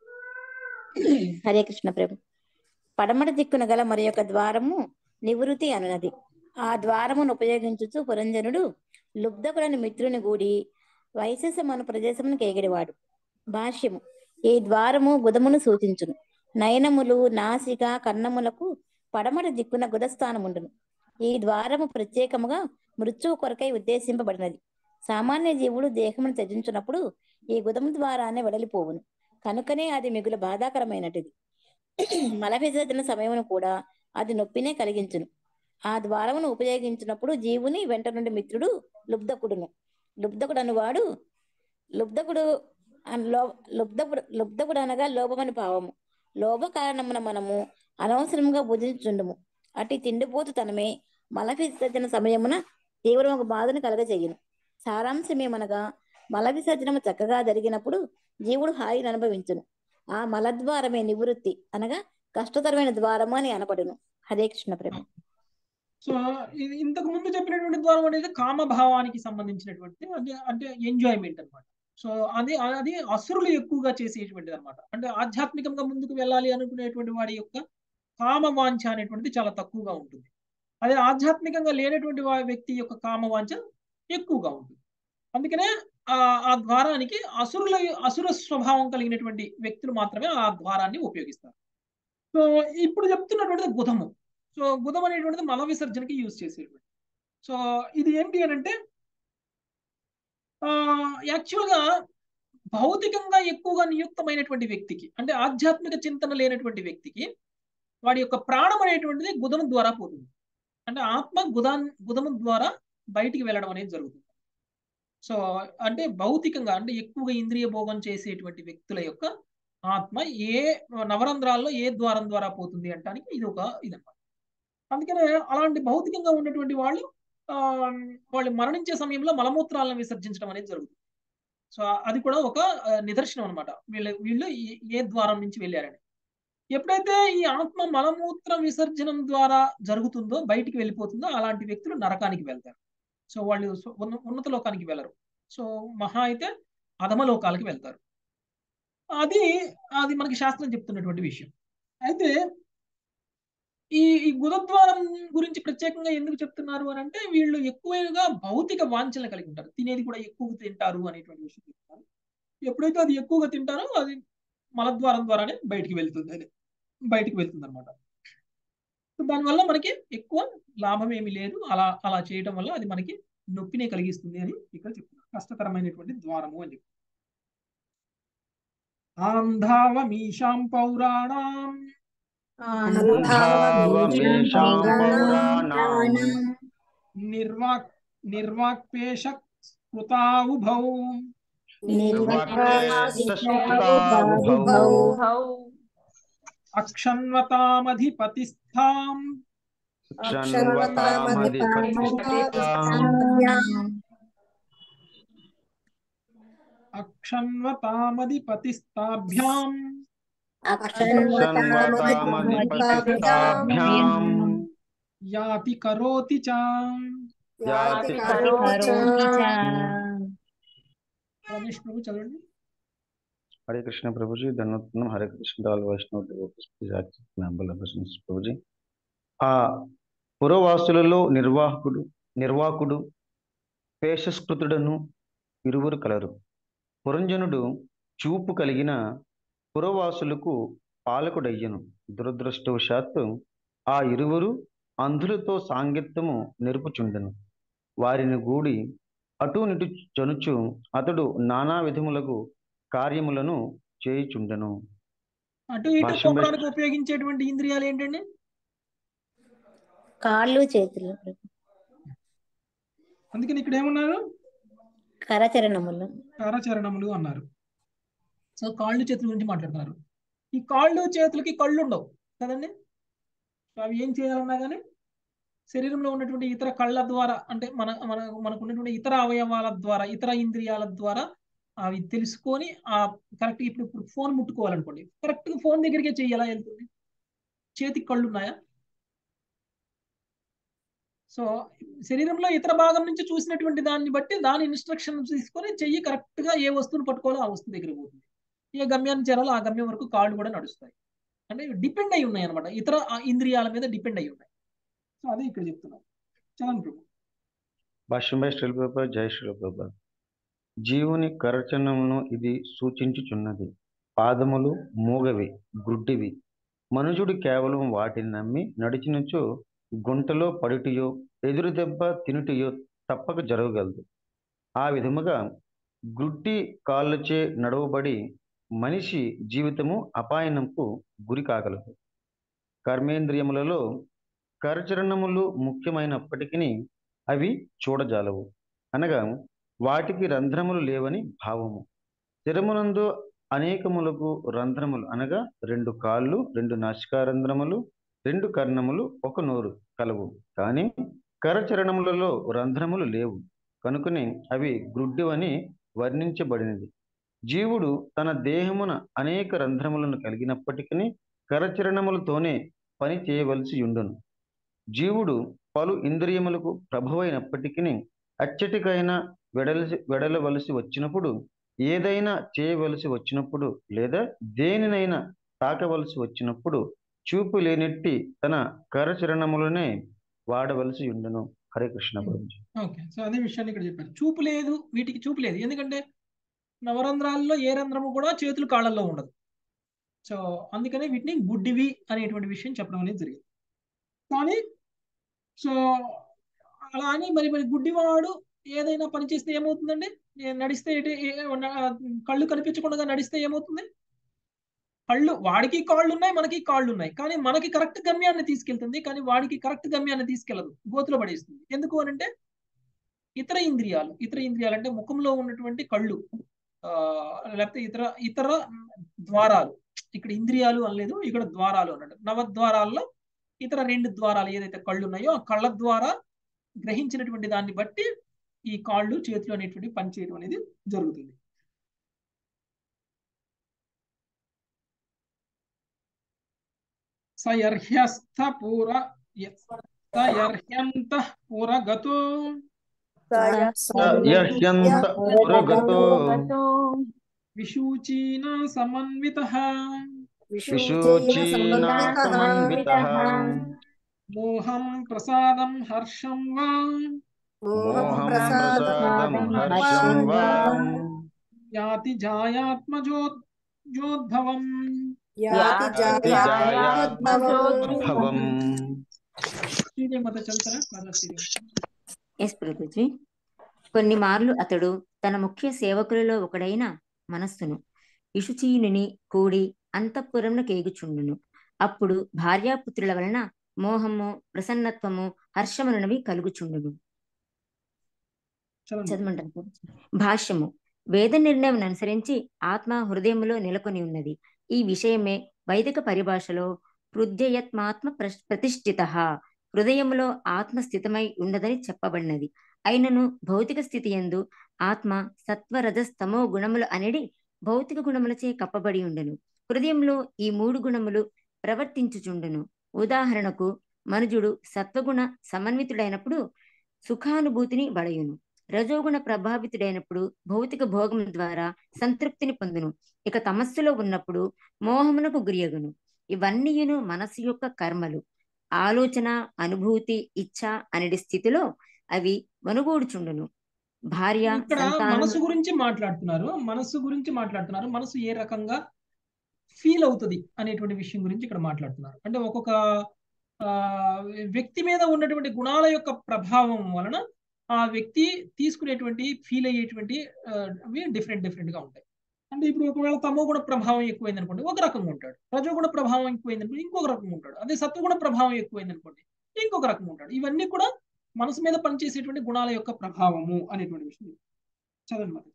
హరే కృష్ణ ప్రభు పడమట దిక్కున గల మరి యొక్క ద్వారము నివృత్తి అనునది ఆ ద్వారమును ఉపయోగించుచు పురంజనుడు లుబ్ధకులని మిత్రుని గూడి వైశసమను ప్రదేశమును కేగిడివాడు భాష్యము ఈ ద్వారము గుదమును సూచించును నయనములు నాసిక కన్నములకు పడమట దిక్కున గుదస్థానముండును ఈ ద్వారము ప్రత్యేకముగా మృత్యువు కొరకై ఉద్దేశింపబడినది సామాన్య జీవుడు దేహమును త్యజించున్నప్పుడు ఈ గుదము ద్వారానే వెడలిపోవును కనుకనే అది మిగులు బాధాకరమైనటిది మల విసర్జన సమయమును కూడా అది నొప్పినే కలిగించును ఆ ద్వారమును ఉపయోగించినప్పుడు జీవుని వెంట నుండి మిత్రుడు లుబ్ధకుడును లుబ్ధకుడు అనువాడు లుబ్ధకుడు లో లుబ్ధకుడు లుబ్ధకుడు అనగా లోభమని భావము లోభ కారణమున మనము అనవసరముగా భుజించుండము అటు తిండిపోతు తనమే మల విసర్జన సమయమున తీవ్రమైన బాధను కలగజేయును సారాంశమేమనగా మల విసర్జనము చక్కగా జరిగినప్పుడు జీవుడు హాయిని అనుభవించును ఆ మలద్వారమే నివృత్తి అనగా కష్టతరమైన ద్వారము అని అనబడును హరే కృష్ణ ప్రభు సో ఇది ఇంతకు ముందు చెప్పినటువంటి ద్వారం అనేది కామభావానికి సంబంధించినటువంటి అంటే అంటే ఎంజాయ్మెంట్ అనమాట సో అది అది అసురులు ఎక్కువగా చేసేటువంటిది అనమాట అంటే ఆధ్యాత్మికంగా ముందుకు వెళ్ళాలి అనుకునేటువంటి వాడి యొక్క కామవాంఛ అనేటువంటిది చాలా తక్కువగా ఉంటుంది అదే ఆధ్యాత్మికంగా లేనటువంటి వ్యక్తి యొక్క కామవాంఛ ఎక్కువగా ఉంటుంది అందుకనే ఆ ఆ ద్వారానికి అసురుల అసుర స్వభావం కలిగినటువంటి వ్యక్తులు మాత్రమే ఆ ద్వారాన్ని ఉపయోగిస్తారు సో ఇప్పుడు చెప్తున్నటువంటిది బుధము సో బుధం అనేటువంటిది మల విసర్జనకి యూజ్ చేసేటువంటి సో ఇది ఏంటి అని అంటే యాక్చువల్గా భౌతికంగా ఎక్కువగా నియుక్తమైనటువంటి వ్యక్తికి అంటే ఆధ్యాత్మిక చింతన లేనటువంటి వ్యక్తికి వాడి యొక్క ప్రాణం అనేటువంటిది గుదము ద్వారా పోతుంది అంటే ఆత్మ గుదా గుదము ద్వారా బయటికి వెళ్ళడం అనేది జరుగుతుంది సో అంటే భౌతికంగా అంటే ఎక్కువగా ఇంద్రియ భోగం చేసేటువంటి వ్యక్తుల యొక్క ఆత్మ ఏ నవరంధ్రాల్లో ఏ ద్వారం ద్వారా పోతుంది అంటానికి ఇది ఒక ఇదన్నమాట అందుకనే అలాంటి భౌతికంగా ఉన్నటువంటి వాళ్ళు ఆ వాళ్ళు మరణించే సమయంలో మలమూత్రాలను విసర్జించడం అనేది జరుగుతుంది సో అది కూడా ఒక ఆ, నిదర్శనం అనమాట వీళ్ళు వీళ్ళు ఏ- ఏ ద్వారం నుంచి వెళ్ళారని ఎప్పుడైతే ఈ ఆత్మ మలమూత్ర విసర్జనం ద్వారా జరుగుతుందో బయటికి వెళ్ళిపోతుందో అలాంటి వ్యక్తులు నరకానికి వెళ్తారు సో వాళ్ళు స్వ- ఉన్న- ఉన్నత లోకానికి వెళ్ళరు సో మహా అయితే అధమ లోకాలకి వెళ్తారు అది అది మనకి శాస్త్రం చెప్తున్నటువంటి విషయం అయితే ఈ ఈ గురుద్వారం గురించి ప్రత్యేకంగా ఎందుకు చెప్తున్నారు అని అంటే వీళ్ళు ఎక్కువగా భౌతిక వాంఛనలు కలిగి ఉంటారు తినేది కూడా ఎక్కువగా తింటారు అనేటువంటి విషయం చెప్తారు ఎప్పుడైతే అది ఎక్కువగా తింటారో అది మలద్వారం ద్వారానే బయటికి వెళ్తుంది అది బయటికి వెళ్తుంది అనమాట దానివల్ల మనకి ఎక్కువ లాభం ఏమీ లేదు అలా అలా చేయడం వల్ల అది మనకి నొప్పినే కలిగిస్తుంది అని ఇక్కడ చెప్తున్నారు కష్టతరమైనటువంటి ద్వారము అని చెప్పి ఆంధావమీషాం పౌరాణాం అంధావమేషాం పౌరాణాం నిర్వాక్ నిర్వాక్పేష కృతావుభౌ నిర్వాక్యేష్టస్కృతావుభౌ అక్షన్వతామధిపతిస్థాం క్షణ్వతామధిపతిష్టాం అక్షన్వతామధిపతిస్తాభ్యాం క్షణ్వతామధిపతిష్టాభ్యాం యాతి కరోతి చ యాతి రమేష్ ప్రభు చదవండి హరే కృష్ణ ప్రభుజీ ధన్యవాదం హరే కృష్ణ రాల్ వైష్ణవ్ డివోటీస్ ప్రభుజీ ఆ పురవాసులలో నిర్వాహకుడు నిర్వాహకుడు పేషస్కృతుడను ఇరువురు కలరు పురంజనుడు చూపు కలిగిన పురవాసులకు పాలకుడయ్యను దురదృష్టవశాత్తు ఆ ఇరువురు అంధులతో సాంగత్యము నెరుపుచుండెను వారిని గూడి అటు నిటు చనుచు అతడు నానా విధములకు కార్యములను చేయుచుండెను అటు ఇటు భాష్యం పోవడానికి ఉపయోగించేటువంటి ఇంద్రియాలు ఏంటండి కాళ్ళు చేతులు అందుకని ఇక్కడ ఏమన్నారు కరచరణములు కారచరణములు అన్నారు సో కాళ్ళు చేతుల గురించి మాట్లాడుతున్నారు ఈ కాళ్ళు చేతులకి కళ్ళు ఉండవు కదండి సో అవి ఏం చేయాలన్నా కానీ శరీరంలో ఉన్నటువంటి ఇతర కళ్ళ ద్వారా అంటే మన మన మనకు ఉన్నటువంటి ఇతర అవయవాల ద్వారా ఇతర ఇంద్రియాల ద్వారా అవి తెలుసుకొని ఆ కరెక్ట్ ఇప్పుడు ఇప్పుడు ఫోన్ ముట్టుకోవాలనుకోండి కరెక్ట్ గా ఫోన్ దగ్గరికే చెయ్యి ఎలా వెళ్తుంది చేతికి కళ్ళు ఉన్నాయా సో శరీరంలో ఇతర భాగం నుంచి చూసినటువంటి దాన్ని బట్టి దాని ఇన్స్ట్రక్షన్ తీసుకొని చెయ్యి కరెక్ట్ గా ఏ వస్తువుని పట్టుకోవాలో ఆ వస్తువు దగ్గరికి పోతుంది ఏ గమ్యాన్ని చేరాలో ఆ గమ్యం వరకు కాళ్ళు కూడా నడుస్తాయి అంటే డిపెండ్ అయి ఉన్నాయి అనమాట ఇతర ఆ ఇంద్రియాల మీద డిపెండ్ అయి ఉన్నాయి సో అదే ఇక్కడ చెప్తున్నాం చదవండి ప్రభు భాష్యం బై శ్రీలప్రభ జై శ్రీలప్రభ జీవుని కరచనమును ఇది సూచించుచున్నది పాదములు మూగవి గుడ్డివి మనుజుడు కేవలం వాటిని నమ్మి నడిచినచో గుంటలో పడుటియో ఎదురు దెబ్బ తినుటియో తప్పక జరగగలదు ఆ విధముగా గుడ్డి కాళ్ళచే నడవబడి మనిషి జీవితము అపాయనంకు గురి కాగలదు కర్మేంద్రియములలో కరచరణములు ముఖ్యమైనప్పటికీ అవి చూడజాలవు అనగా వాటికి రంధ్రములు లేవని భావము స్థిరమునందు అనేకములకు రంధ్రములు అనగా రెండు కాళ్ళు రెండు నాసికారంధ్రములు రెండు కర్ణములు ఒక నోరు కలవు కానీ కరచరణములలో రంధ్రములు లేవు కనుకనే అవి గ్రుడ్డివని వర్ణించబడినది జీవుడు తన దేహమున అనేక రంధ్రములను కలిగినప్పటికీ కరచరణములతోనే పని చేయవలసి ఉండును జీవుడు పలు ఇంద్రియములకు ప్రభువైనప్పటికీ అచ్చటికైనా వెడలసి వెడలవలసి వచ్చినప్పుడు ఏదైనా చేయవలసి వచ్చినప్పుడు లేదా దేనినైనా తాకవలసి వచ్చినప్పుడు చూపు లేనట్టి తన కరచరణములనే వాడవలసి ఉండును హరే కృష్ణ గురించి ఓకే సో అదే విషయాన్ని ఇక్కడ చెప్పారు చూపు లేదు వీటికి చూపు లేదు ఎందుకంటే నవరంధ్రాల్లో ఏ రంధ్రము కూడా చేతులు కాళ్ళల్లో ఉండదు సో అందుకనే వీటిని గుడ్డివి అనేటువంటి విషయం చెప్పడం అనేది జరిగింది కానీ సో అలా అని మరి మరి గుడ్డివాడు ఏదైనా పని చేస్తే ఏమవుతుందండి ఏ- నడిస్తే ఏంటి ఏ- ఉన్న- కళ్ళు కనిపించకుండా నడిస్తే ఏమవుతుంది కళ్ళు వాడికి కాళ్ళు ఉన్నాయి మనకి కాళ్ళు ఉన్నాయి కానీ మనకి కరెక్ట్ గమ్యాన్ని తీసుకెళ్తుంది కానీ వాడికి కరెక్ట్ గమ్యాన్ని తీసుకెళ్లదు గోతులో పడేస్తుంది ఎందుకు అని అంటే ఇతర ఇంద్రియాలు ఇతర ఇంద్రియాలు అంటే ముఖంలో ఉన్నటువంటి కళ్ళు ఆ లేకపోతే ఇతర ఇతర ద్వారాలు ఇక్కడ ఇంద్రియాలు అనలేదు ఇక్కడ ద్వారాలు అన్నాడు నవద్వారాల్లో ఇతర రెండు ద్వారాలు ఏదైతే కళ్ళు ఉన్నాయో ఆ కళ్ళ ద్వారా గ్రహించినటువంటి దాన్ని బట్టి ఈ కాళ్ళు చేతులు అనేటువంటి పని చేయడం అనేది జరుగుతుంది సయర్హ్యస్థ పూర సయర్హ్యంత పురగతో యహ్యంత పురగతో విశూచీన సమన్విత విశోచీనా సమన్వితః మోహం ప్రసాదం హర్షం వా మోహం ప్రసాదం హర్షం వా యాతి జాయాత్మజో జోద్భవం యాతి జాయాత్మజోద్భవం శ్రీదేవి మాత చదువుతారా కాదా శ్రీదేవి ఎస్ ప్రభుజీ కొన్ని మార్లు అతడు తన ముఖ్య సేవకులలో ఒకడైన మనస్సును ఇషుచీనుని కూడి అంతఃపురమున కేగుచుండును అప్పుడు భార్యాపుత్రుల వలన మోహము ప్రసన్నత్వము హర్షమునవి కలుగుచుండును చదవండి చదవమంటారు ప్రభుజీ. భాష్యము వేద నిర్ణయం అనుసరించి ఆత్మ హృదయములో నెలకొని ఉన్నది ఈ విషయమే వైదిక పరిభాషలో హృదయత్మాత్మ ప్ర- ప్రతిష్ఠిత హృదయములో ఆత్మ స్థితమై ఉన్నదని చెప్పబడినది అయినను భౌతిక స్థితి యందు ఆత్మ సత్వరజస్తమో గుణములు అనేది భౌతిక గుణములచే కప్పబడి ఉండెను హృదయంలో ఈ మూడు గుణములు ప్రవర్తించుచుండును ఉదాహరణకు మనుజుడు సత్వగుణ సమన్వితుడైనప్పుడు సుఖానుభూతిని బడయును రజోగుణ ప్రభావితుడైనప్పుడు భౌతిక భోగం ద్వారా సంతృప్తిని పొందును ఇక తమస్సులో ఉన్నప్పుడు మోహమునకు గురియగును ఇవన్నీయును మనస్సు యొక్క కర్మలు ఆలోచన అనుభూతి ఇచ్ఛ అనేది స్థితిలో అవి మనుగోడుచుండును భార్య ఇక్కడ సంతానము మనసు గురించి మాట్లాడుతున్నారు మనసు గురించి మాట్లాడుతున్నారు మనసు ఏ రకంగా ఫీల్ అవుతుంది అనేటువంటి విషయం గురించి ఇక్కడ మాట్లాడుతున్నారు అంటే ఒక్కొక్క ఆ, వ్యక్తి మీద ఉన్నటువంటి గుణాల యొక్క ప్రభావం వలన ఆ వ్యక్తి తీసుకునేటువంటి ఫీల్ అయ్యేటువంటి ఆ, అవి డిఫరెంట్ డిఫరెంట్ గా ఉంటాయి అంటే ఇప్పుడు ఒకవేళ తమో గుణ ప్రభావం ఎక్కువైంది అనుకోండి ఒక రకంగా ఉంటాడు రజోగుణ ప్రభావం ఎక్కువైంది అనుకోండి ఇంకొక రకంగా ఉంటాడు అదే సత్వగుణ ప్రభావం ఎక్కువైంది అనుకోండి ఇంకొక రకంగా ఉంటాడు ఇవన్నీ కూడా మనసు మీద పనిచేసేటువంటి గుణాల యొక్క ప్రభావము అనేటువంటి విషయం చదవండి మరి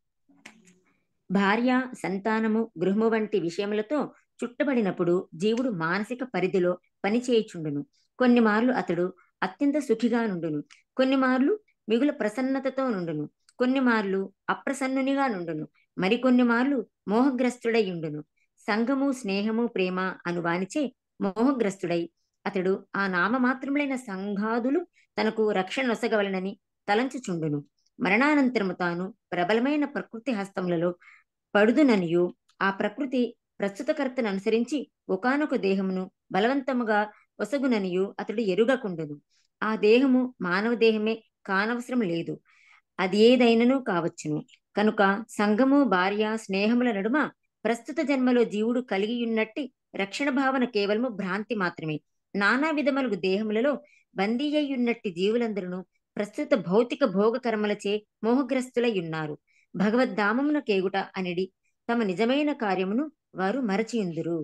భార్య సంతానము గృహము వంటి విషయములతో చుట్టబడినప్పుడు జీవుడు మానసిక పరిధిలో పనిచేయుచుండును కొన్ని మార్లు అతడు అత్యంత సుఖిగా నుండును కొన్ని మార్లు మిగుల ప్రసన్నతతో నుండును కొన్ని మార్లు అప్రసన్నునిగా నుండును మరికొన్ని మార్లు మోహగ్రస్తుడై ఉండును సంఘము స్నేహము ప్రేమ అను వానిచే మోహగ్రస్తుడై అతడు ఆ నామమాత్రములైన సంఘాదులు తనకు రక్షణ నొసగవలనని తలంచుచుండును మరణానంతరము తాను ప్రబలమైన ప్రకృతి హస్తములలో పడుదుననియు ఆ ప్రకృతి ప్రస్తుతకర్తను అనుసరించి ఒకానొక దేహమును బలవంతముగా ఒసగుననియు అతడు ఎరుగకుండును ఆ దేహము మానవ దేహమే కానవసరం లేదు అది ఏదైనను కావచ్చును కనుక సంఘము భార్య స్నేహముల నడుమ ప్రస్తుత జన్మలో జీవుడు కలిగి ఉన్నట్టి రక్షణ భావన కేవలము భ్రాంతి మాత్రమే నానా విధములకు దేహములలో బందీ అయి ఉన్నట్టి జీవులందరూ ప్రస్తుత భౌతిక భోగ కర్మలచే మోహగ్రస్తులై ఉన్నారు భగవద్ధామమున కేగుట అనేది తమ నిజమైన కార్యమును వారు మరచియుందురు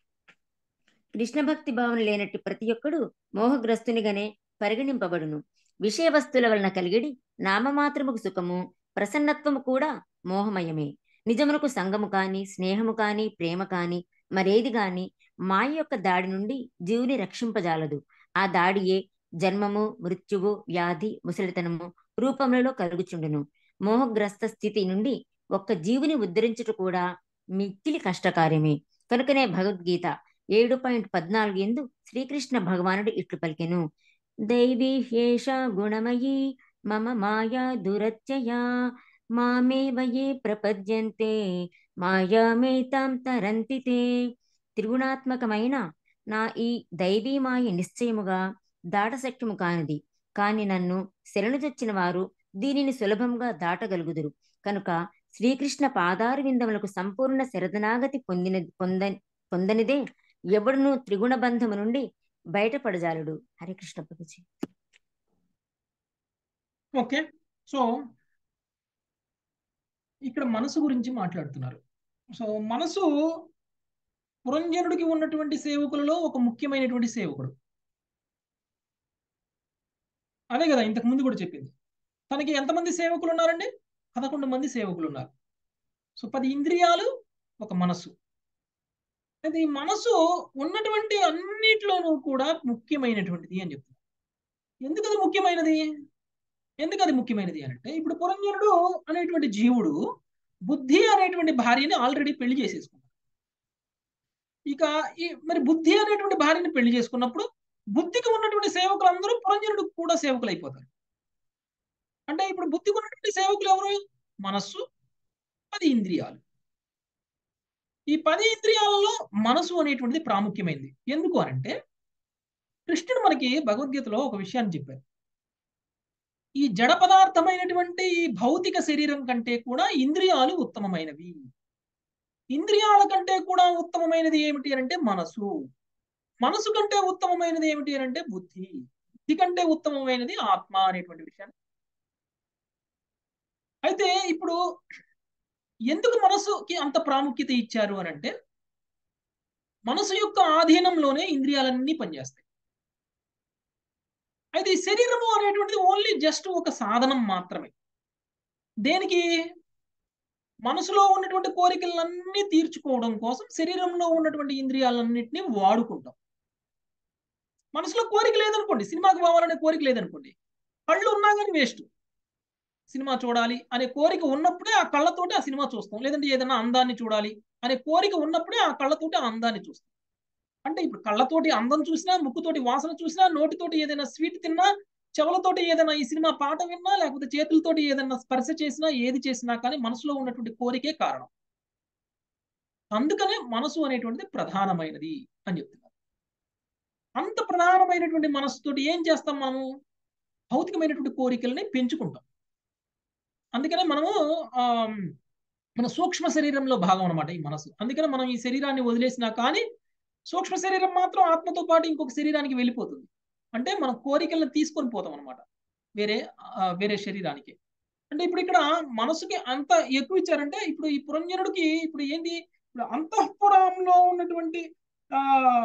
కృష్ణ భక్తి భావన లేనట్టి ప్రతి ఒక్కడు మోహగ్రస్తునిగానే పరిగణింపబడును విషయ వస్తువుల వలన కలిగిడి నామమాత్రముకు సుఖము ప్రసన్నత్వము కూడా మోహమయమే నిజమునకు సంగము కాని స్నేహము కాని ప్రేమ కాని మరేది గాని మాయ యొక్క దాడి నుండి జీవుని రక్షింపజాలదు ఆ దాడియే జన్మము మృత్యువు వ్యాధి ముసలితనము రూపములలో కలుగుచుండును మోహగ్రస్త స్థితి నుండి ఒక్క జీవుని ఉద్ధరించుట కూడా మిక్కిలి కష్టకార్యమే కనుకనే భగవద్గీత ఏడు పాయింట్ పద్నాలుగు ఎందు శ్రీకృష్ణ భగవానుడు ఇట్లు పలికెను దైవీ హేష గుణమయీ మమ మాయా దురత్యయా మామేవ ఏ ప్రపద్యంతే మాయామేతాం తరంతి తే త్రిగుణాత్మకమైన నా ఈ దైవీ మాయ నిశ్చయముగా దాటశక్యము కానిది కాని నన్ను శరణుచొచ్చిన వారు దీనిని సులభంగా దాటగలుగుదురు కనుక శ్రీకృష్ణ పాదారు విందములకు సంపూర్ణ శరదనాగతి పొందిన పొంద పొందనిదే ఎవడును త్రిగుణ బంధము నుండి బయటపడజాలడు హరే కృష్ణ ప్రభుజీ ఓకే సో ఇక్కడ మనసు గురించి మాట్లాడుతున్నారు సో మనసు పురంజనుడికి ఉన్నటువంటి సేవకులలో ఒక ముఖ్యమైనటువంటి సేవకుడు అదే కదా ఇంతకు ముందు కూడా చెప్పింది తనకి ఎంతమంది సేవకులు ఉన్నారండి పదకొండు మంది సేవకులు ఉన్నారు సో పది ఇంద్రియాలు ఒక మనసు అయితే ఈ మనసు ఉన్నటువంటి అన్నిట్లోనూ కూడా ముఖ్యమైనటువంటిది అని చెప్తున్నారు ఎందుకు అది ముఖ్యమైనది ఎందుకు అది ముఖ్యమైనది అని అంటే ఇప్పుడు పురంజనుడు అనేటువంటి జీవుడు బుద్ధి అనేటువంటి భార్యని ఆల్రెడీ పెళ్లి చేసేసుకున్నాడు ఇక ఈ మరి బుద్ధి అనేటువంటి భార్యని పెళ్లి చేసుకున్నప్పుడు బుద్ధికి ఉన్నటువంటి సేవకులు అందరూ పురంజనుడు కూడా సేవకులు అయిపోతారు అంటే ఇప్పుడు బుద్ధికి ఉన్నటువంటి సేవకులు ఎవరు మనస్సు పది ఇంద్రియాలు ఈ పది ఇంద్రియాలలో మనసు అనేటువంటిది ప్రాముఖ్యమైనది ఎందుకు అనంటే కృష్ణుడు మనకి భగవద్గీతలో ఒక విషయాన్ని చెప్పారు ఈ జడ పదార్థమైనటువంటి ఈ భౌతిక శరీరం కంటే కూడా ఇంద్రియాలు ఉత్తమమైనవి ఇంద్రియాల కంటే కూడా ఉత్తమమైనది ఏమిటి అంటే మనసు మనసు కంటే ఉత్తమమైనది ఏమిటి అంటే బుద్ధి బుద్ధి కంటే ఉత్తమమైనది ఆత్మ అనేటువంటి విషయాన్ని అయితే ఇప్పుడు ఎందుకు మనసుకి అంత ప్రాముఖ్యత ఇచ్చారు అని అంటే మనసు యొక్క ఆధీనంలోనే ఇంద్రియాలన్నీ పనిచేస్తాయి అయితే ఈ శరీరము అనేటువంటిది ఓన్లీ జస్ట్ ఒక సాధనం మాత్రమే దేనికి మనసులో ఉన్నటువంటి కోరికలన్నీ తీర్చుకోవడం కోసం శరీరంలో ఉన్నటువంటి ఇంద్రియాలన్నింటినీ వాడుకుంటాం మనసులో కోరిక లేదనుకోండి సినిమాకి పోవాలనే కోరిక లేదనుకోండి కళ్ళు ఉన్నా కానీ వేస్ట్ సినిమా చూడాలి అనే కోరిక ఉన్నప్పుడే ఆ కళ్ళతోటి ఆ సినిమా చూస్తాం లేదంటే ఏదైనా అందాన్ని చూడాలి అనే కోరిక ఉన్నప్పుడే ఆ కళ్ళతోటి ఆ అందాన్ని చూస్తాం అంటే ఇప్పుడు కళ్ళతోటి అందం చూసినా ముక్కుతోటి వాసన చూసినా నోటితోటి ఏదైనా స్వీట్ తిన్నా చెవులతోటి ఏదైనా ఈ సినిమా పాట విన్నా లేకపోతే చేతులతోటి ఏదైనా స్పర్శ చేసినా ఏది చేసినా కానీ మనసులో ఉన్నటువంటి కోరికే కారణం అందుకనే మనసు అనేటువంటిది ప్రధానమైనది అని చెప్తున్నారు అంత ప్రధానమైనటువంటి మనసుతోటి ఏం చేస్తాం మనము భౌతికమైనటువంటి కోరికల్ని పెంచుకుంటాం అందుకనే మనము మన సూక్ష్మ శరీరంలో భాగం అనమాట ఈ మనసు అందుకనే మనం ఈ శరీరాన్ని వదిలేసినా కానీ సూక్ష్మ శరీరం మాత్రం ఆత్మతో పాటు ఇంకొక శరీరానికి వెళ్ళిపోతుంది అంటే మనం కోరికలను తీసుకొని పోతాం అనమాట వేరే వేరే శరీరానికి అంటే ఇప్పుడు ఇక్కడ మనసుకి అంత ఎక్కువ ఇచ్చారంటే ఇప్పుడు ఈ పురంజనుడికి ఇప్పుడు ఏంటి ఇప్పుడు అంతఃపురంలో ఉన్నటువంటి ఆ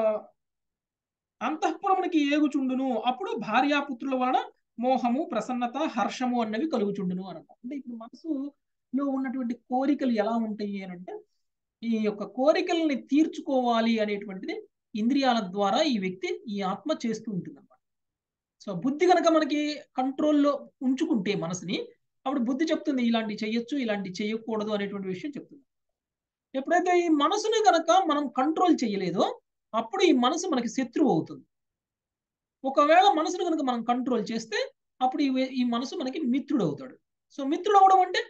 అంతఃపురమునికి ఏగుచుండును అప్పుడు భార్యాపుత్రుల వలన మోహము ప్రసన్నత హర్షము అన్నవి కలుగుచుండును అనమాట అంటే ఇప్పుడు మనసులో ఉన్నటువంటి కోరికలు ఎలా ఉంటాయి అని అంటే ఈ యొక్క కోరికల్ని తీర్చుకోవాలి అనేటువంటిది ఇంద్రియాల ద్వారా ఈ వ్యక్తి ఈ ఆత్మ చేస్తూ ఉంటుంది అనమాట సో బుద్ధి కనుక మనకి కంట్రోల్లో ఉంచుకుంటే మనసుని అప్పుడు బుద్ధి చెప్తుంది ఇలాంటి చెయ్యొచ్చు ఇలాంటి చేయకూడదు అనేటువంటి విషయం చెప్తుంది ఎప్పుడైతే ఈ మనసుని కనుక మనం కంట్రోల్ చేయలేదో అప్పుడు ఈ మనసు మనకి శత్రువు అవుతుంది ఒకవేళ మనసును కనుక మనం కంట్రోల్ చేస్తే అప్పుడు ఈ మనసు మనకి మిత్రుడు అవుతాడు సో మిత్రుడు అవడం అంటే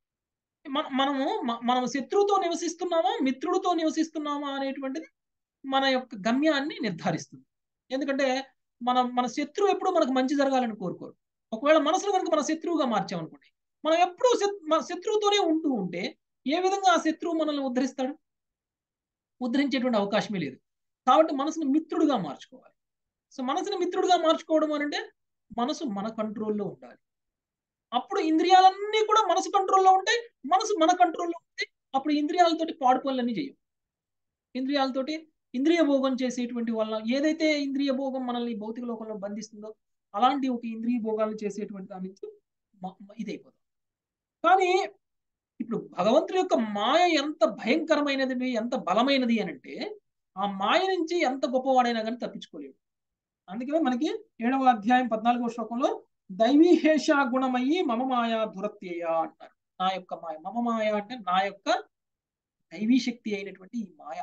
మనము మనం శత్రువుతో నివసిస్తున్నామా మిత్రుడితో నివసిస్తున్నామా అనేటువంటిది మన యొక్క గమ్యాన్ని నిర్ధారిస్తుంది ఎందుకంటే మన మన శత్రువు ఎప్పుడు మనకు మంచి జరగాలని కోరుకోరు ఒకవేళ మనసును కనుక మన శత్రువుగా మార్చామనుకోండి మనం ఎప్పుడూ మన శత్రువుతోనే ఉంటూ ఉంటే ఏ విధంగా ఆ శత్రువు మనల్ని ఉద్ధరిస్తాడు ఉద్ధరించేటువంటి అవకాశమే లేదు కాబట్టి మనసుని మిత్రుడుగా మార్చుకోవాలి సో మనసుని మిత్రుడుగా మార్చుకోవడం అంటే మనసు మన కంట్రోల్లో ఉండాలి అప్పుడు ఇంద్రియాలన్నీ కూడా మనసు కంట్రోల్లో ఉంటాయి మనసు మన కంట్రోల్లో ఉంటాయి అప్పుడు ఇంద్రియాలతోటి పాడు పనులన్నీ చేయం ఇంద్రియాలతోటి ఇంద్రియ భోగం చేసేటువంటి వల్ల ఏదైతే ఇంద్రియ భోగం మనల్ని భౌతిక లోకంలో బంధిస్తుందో అలాంటి ఒక ఇంద్రియ భోగాలను చేసేటువంటి దాని నుంచి ఇదైపోతాం కానీ ఇప్పుడు భగవంతుడి యొక్క మాయ ఎంత భయంకరమైనది ఎంత బలమైనది అని అంటే ఆ మాయ నుంచి ఎంత గొప్పవాడైనా కానీ తప్పించుకోలేడు అందుకనే మనకి ఏడవ అధ్యాయం పద్నాలుగవ శ్లోకంలో దైవీహేష గుణమయ్యి మమ మాయా దురత్యయ అంటారు నా యొక్క మాయ మమ మాయ అంటే నా యొక్క దైవీ శక్తి అయినటువంటి ఈ మాయ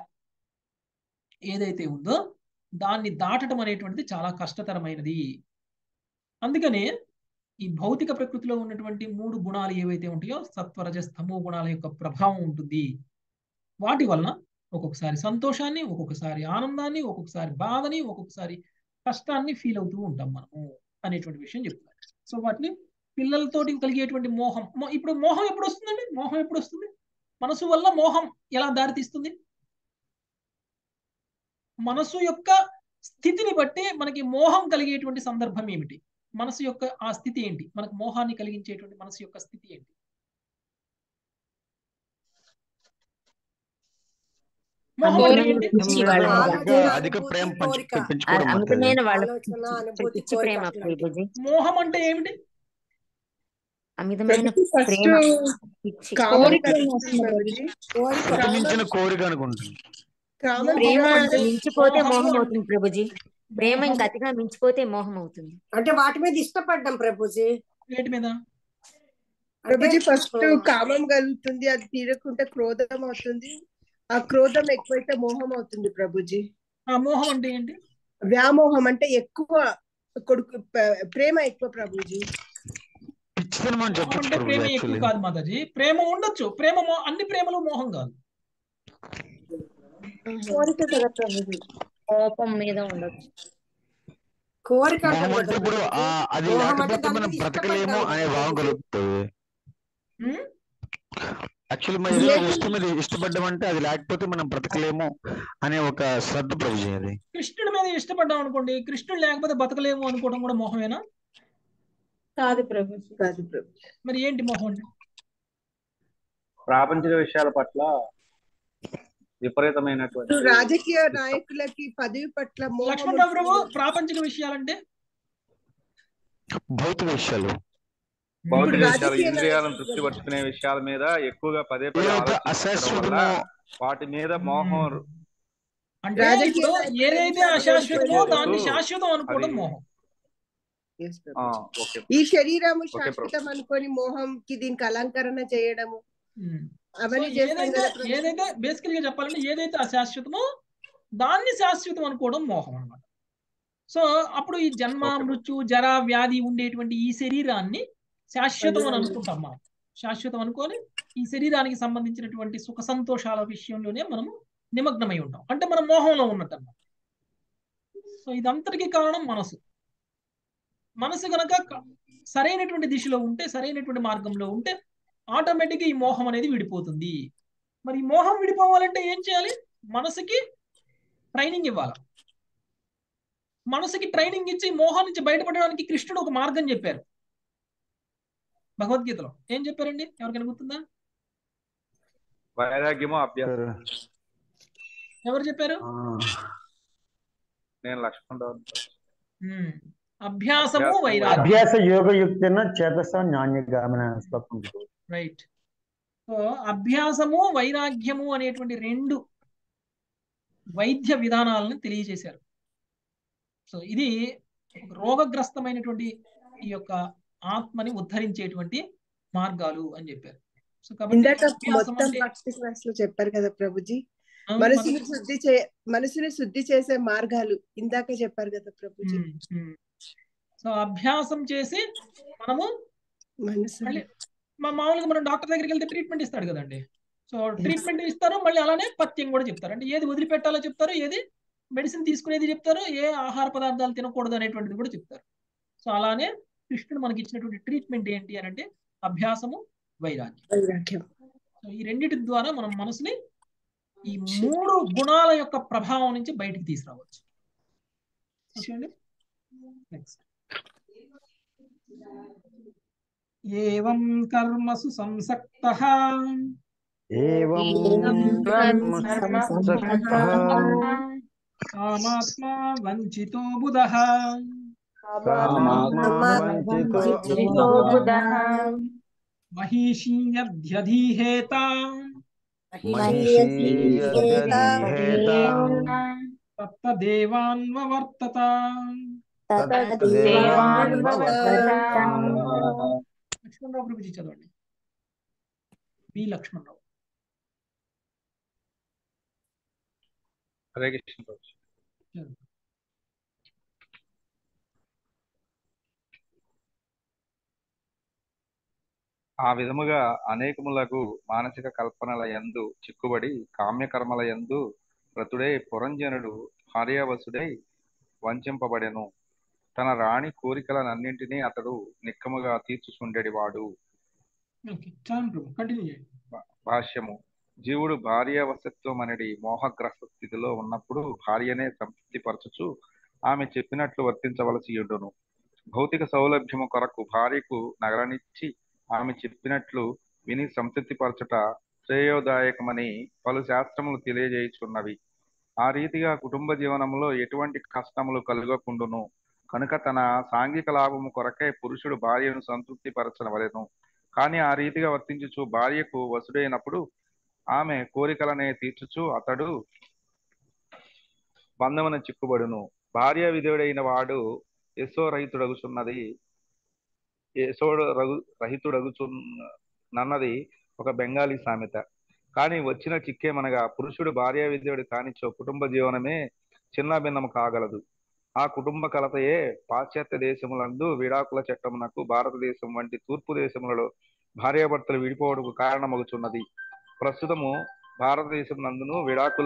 ఏదైతే ఉందో దాన్ని దాటడం అనేటువంటిది చాలా కష్టతరమైనది అందుకనే ఈ భౌతిక ప్రకృతిలో ఉన్నటువంటి మూడు గుణాలు ఏవైతే ఉంటాయో సత్వరజ స్తమో గుణాల యొక్క ప్రభావం ఉంటుంది వాటి వలన ఒక్కొక్కసారి సంతోషాన్ని ఒక్కొక్కసారి ఆనందాన్ని ఒక్కొక్కసారి బాధని ఒక్కొక్కసారి కష్టాన్ని ఫీల్ అవుతూ ఉంటాం మనము అనేటువంటి విషయం చెప్తున్నారు సో వాటిని పిల్లలతోటి కలిగేటువంటి మోహం ఇప్పుడు మోహం ఎప్పుడు వస్తుందండి మోహం ఎప్పుడు వస్తుంది మనసు వల్ల మోహం ఎలా దారితీస్తుంది మనసు యొక్క స్థితిని బట్టి మనకి మోహం కలిగేటువంటి సందర్భం ఏమిటి మనసు యొక్క ఆ స్థితి ఏంటి మనకు మోహాన్ని కలిగించేటువంటి మనసు యొక్క స్థితి ఏంటి మోహం అంటే అమితమైన ఏంటి పిచ్చి వాళ్ళ మీద ఇంకా ఆలోచన అధిక అనుభూతి ప్రేమ పంచు కోరిక ఆ పెంచుకోవడం అంటే అమితమైన వాళ్ళ ఆలోచన పిచ్చి అనుభూతి పిచ్చి కోరిక ప్రేమ అట్లాంటివి ప్రభుజీ మోహం అంటే ఏమిటి అమితమైన ప్రభుజీ ఫస్ట్ ప్రేమ పిచ్చి కామం కోరికలను కలుగుతుంది వస్తుంది ప్రభుజీ ప్రభుజీ కోరిక శృతి కామం మించిన కోరిక అనుకుంటుంది కామం ప్రేమ మోహము తిరగబడే అంటే మించిపోతే మోహము మోహం అంటే అవుతుంది ప్రభుజీ ప్రేమ ఇంకా మోహము అతిగా మించిపోతే మోహం అవుతుంది అంటే వాటి మీద ఇష్టపడ్డం ప్రభుజీ వేటి మీద అంటే ప్రభుజీ ఫస్ట్ ఆ, కామం కలుగుతుంది అది తీరకుంటే క్రోధం అవుతుంది ఆ క్రోధం ఎక్కువైతే మోహం అవుతుంది ప్రభుజీ ఆ మోహం అంటే ఏంటి వ్యామోహం అంటే ఎక్కువ కొడుకు ప- ప్రేమ ఎక్కువ ప్రభుజీ పిచ్చితనం అని మోహం చెప్పొచ్చు అంటే ప్రభుజీ ప్రేమ ఎక్కువ యాక్చువల్లీ కాదు మాతాజీ ప్రేమ ఉండొచ్చు ప్రేమ మో- అన్ని ప్రేమలు మోహం కాదు కోరిక కదా ప్రభుజీ కోపం మీద ఉండొచ్చు కోరిక మోహం అంటాం అంటే కదా ఇప్పుడు ప్రభుజీ ఆ అది మోహం అంటే లేకపోతే దాని మనం మీద బ్రతకలేము ఇష్టపడ్డాం అనే కదా భావం ప్రభుజీ కలుగుతుంది ఉమ్? యాక్చువల్లీ మనం ఏదైనా రిలేటివ్ వస్తువు మీద ఇష్టపడ్డం అంటే అది లేకపోతే మనం బ్రతకలేము అనే ఒక శ్రద్ధ ప్రభుజీ అది కృష్ణుడి మీద ఇష్టపడ్డాం అనుకోండి కృష్ణుడు లేకపోతే బతకలేము అనుకోవడం కూడా మోహమేనా కాదు ప్రభుజీ కాదు ప్రభుజీ మరి ఏంటి మోహం అంటే ప్రాపంచిక విషయాల పట్ల ఇప్పుడు విపరీతమైనటువంటి రాజకీయ ఇష్టం నాయకులకి పదవి పట్ల మోహం లక్ష్మణరావు ప్రభు ఉంటుంది ప్రాపంచిక విషయాలంటే భౌతిక విషయాలు ఇప్పుడు భౌతిక విషయాలు రాజకీయ ఇంద్రియాలను నాయకులు తృప్తి పరుచుకునే విషయాల మీద ఎక్కువగా పదే పదే ఏదైతే ఆలోచించడం వల్ల అశాశ్వతమో వాటి మీద మోహం ఉమ్. అంటే రాజకీయ ఇప్పుడు నాయకులు ఏదైతే ఎన్నిసార్లు అశాశ్వతమో ఓడిపోయారు దాన్ని చేస్తూ శాశ్వతం అది అనుకోవడం మోహం Yes, ఆ, ప్రభుజీ ఓకే ఈ శరీరము ఓకే ప్రభు శాశ్వతం అనుకొని మోహంకి దీనికి అలంకరణ చేయడము ఉమ్. సో అవన్నీ చేస్తాం ఏదైతే కదా ప్రభుజీ ఏదైతే బేసికల్ గా చెప్పాలంటే ఏదైతే అశాశ్వతమో దాన్ని శాశ్వతం అనుకోవడం మోహం అన్నమాట సో అప్పుడు ఈ జన్మ ఓకే ప్రభు మృత్యు జర వ్యాధి ఉండేటువంటి ఈ శరీరాన్ని శాశ్వతం అని అనుకుంటాం మనం శాశ్వతం అనుకొని ఈ శరీరానికి సంబంధించినటువంటి సుఖ సంతోషాల విషయంలోనే మనము నిమగ్నమై ఉంటాం అంటే మనం మోహంలో ఉన్నట్టు అన్నమాట సో ఇదంతటికీ కారణం మనసు మనసు గనక క- సరైనటువంటి దిశలో ఉంటే సరైనటువంటి మార్గంలో ఉంటే ఆటోమేటిక్గా ఈ మోహం అనేది విడిపోతుంది మరి ఈ మోహం విడిపోవాలంటే ఏం చేయాలి మనసుకి ట్రైనింగ్ ఇవ్వాలి మనసుకి ట్రైనింగ్ ఇచ్చి మోహం నుంచి బయటపడడానికి కృష్ణుడు ఒక మార్గం చెప్పారు భగవద్గీతలో ఏం చెప్పారండి ఎవరికైనా గుర్తుందా వైరాగ్యము అభ్యాసం ఎవరు చెప్పారు ఆ, నేను లక్ష్మణరావు ఉమ్. అభ్యాసము అభ్యాసము వైరాగ్యం అభ్యాస యోగయుక్తేన చేతస నాణ్యగామన శ్లోకం రైట్ సో అభ్యాసము వైరాగ్యము అనేటువంటి రెండు వైద్య విధానాలను తెలియజేశారు సో ఇది ఒక రోగగ్రస్తమైనటువంటి ఈ యొక్క ఆత్మని ఉద్ధరించేటువంటి మార్గాలు అని చెప్పారు సో కాబట్టి ఇందాక అభ్యాసం మొత్తం అంటే భక్తి క్లాస్ లో చెప్పారు కదా ప్రభుజీ అవును మనసుని మాతాజీ. శుద్ధి చే మనసుని శుద్ధి చేసే మార్గాలు ఇందాక చెప్పారు కదా ప్రభుజీ ఉమ్, ఉమ్. సో అభ్యాసం చేసి మనము మనసు మళ్ళీ మా మామూలుగా మనం డాక్టర్ దగ్గరికి వెళ్తే ట్రీట్మెంట్ ఇస్తాడు కదండి సో ట్రీట్మెంట్ ఇస్తారు మళ్ళీ అలానే పథ్యం కూడా చెప్తారు అంటే ఏది వదిలిపెట్టాలో చెప్తారు ఏది మెడిసిన్ తీసుకునేది చెప్తారు ఏ ఆహార పదార్థాలు తినకూడదు అనేటువంటిది కూడా చెప్తారు సో అలానే కృష్ణుడు మనకి ఇచ్చినటువంటి ట్రీట్మెంట్ ఏంటి అని అంటే అభ్యాసము వైరాగ్యం వైరాగ్యం సో ఈ రెండిటి ద్వారా మనం మనసుని ఈ మూడు గుణాల యొక్క ప్రభావం నుంచి బయటికి తీసుకురావచ్చు ఓకే అండి నెక్స్ట్ ఏవం కర్మసు సంసక్త ఏవం కర్మ సంసక్తః కామాత్మా వంచితో బుధ కామాత్మవంచితో మహిషీయధ్యధీహేత మహిషీయధ్యధీహేత తత్తదేవాన్వవర్తత లక్ష్మణరావు గురించి చదవండి బి లక్ష్మణరావు హరే కృష్ణ ప్రభు చదవండి. ఆ విధముగా అనేకములకు మానసిక కల్పనల యందు చిక్కుబడి కామ్యకర్మల యందు వ్రతుడై పురంజనుడు భార్యావసుడై వంచింపబడెను తన రాణి కోరికలనన్నింటినీ అతడు నిక్కముగా తీర్చుచుండెడివాడు ఓకే చాలు ప్రభు కంటిన్యూ చేయండి భాష్యము జీవుడు భార్యావశత్వం అనేది మోహగ్రస్త స్థితిలో ఉన్నప్పుడు భార్యనే సంతృప్తిపరచుచు ఆమె చెప్పినట్లు వర్తించవలసి ఉండును భౌతిక సౌలభ్యము కొరకు భార్యకు నగరనిచ్చి ఆమె చెప్పినట్లు విని సంతృప్తిపరచుట శ్రేయోదాయకమని పలు శాస్త్రములు తెలియజేయుచున్నవి ఆ రీతిగా కుటుంబ జీవనంలో ఎటువంటి కష్టములు కలుగకుండును కనుక తన సాంఘిక లాభము కొరకై పురుషుడు భార్యను సంతృప్తి పరచవలెను కానీ ఆ రీతిగా వర్తించుచు భార్యకు వసుడైనప్పుడు ఆమె కోరికలనే తీర్చుచు అతడు బంధమున చిక్కుబడును భార్య విధుడైన వాడు యశో రహితుడగుచున్నది యశోడు రఘు రహితుడగుచున్నది ఒక బెంగాలీ సామెత కానీ వచ్చిన చిక్కేమనగా పురుషుడు భార్య విధుడు కానిచో కుటుంబ జీవనమే చిన్న భిన్నము కాగలదు ఆ కుటుంబ కలతయే పాశ్చాత్య దేశములందు విడాకుల చట్టమునకు భారతదేశం వంటి తూర్పు దేశములలో భార్యాభర్తలు విడిపోవడకు కారణమగుచున్నది ప్రస్తుతము భారతదేశం నందును విడాకుల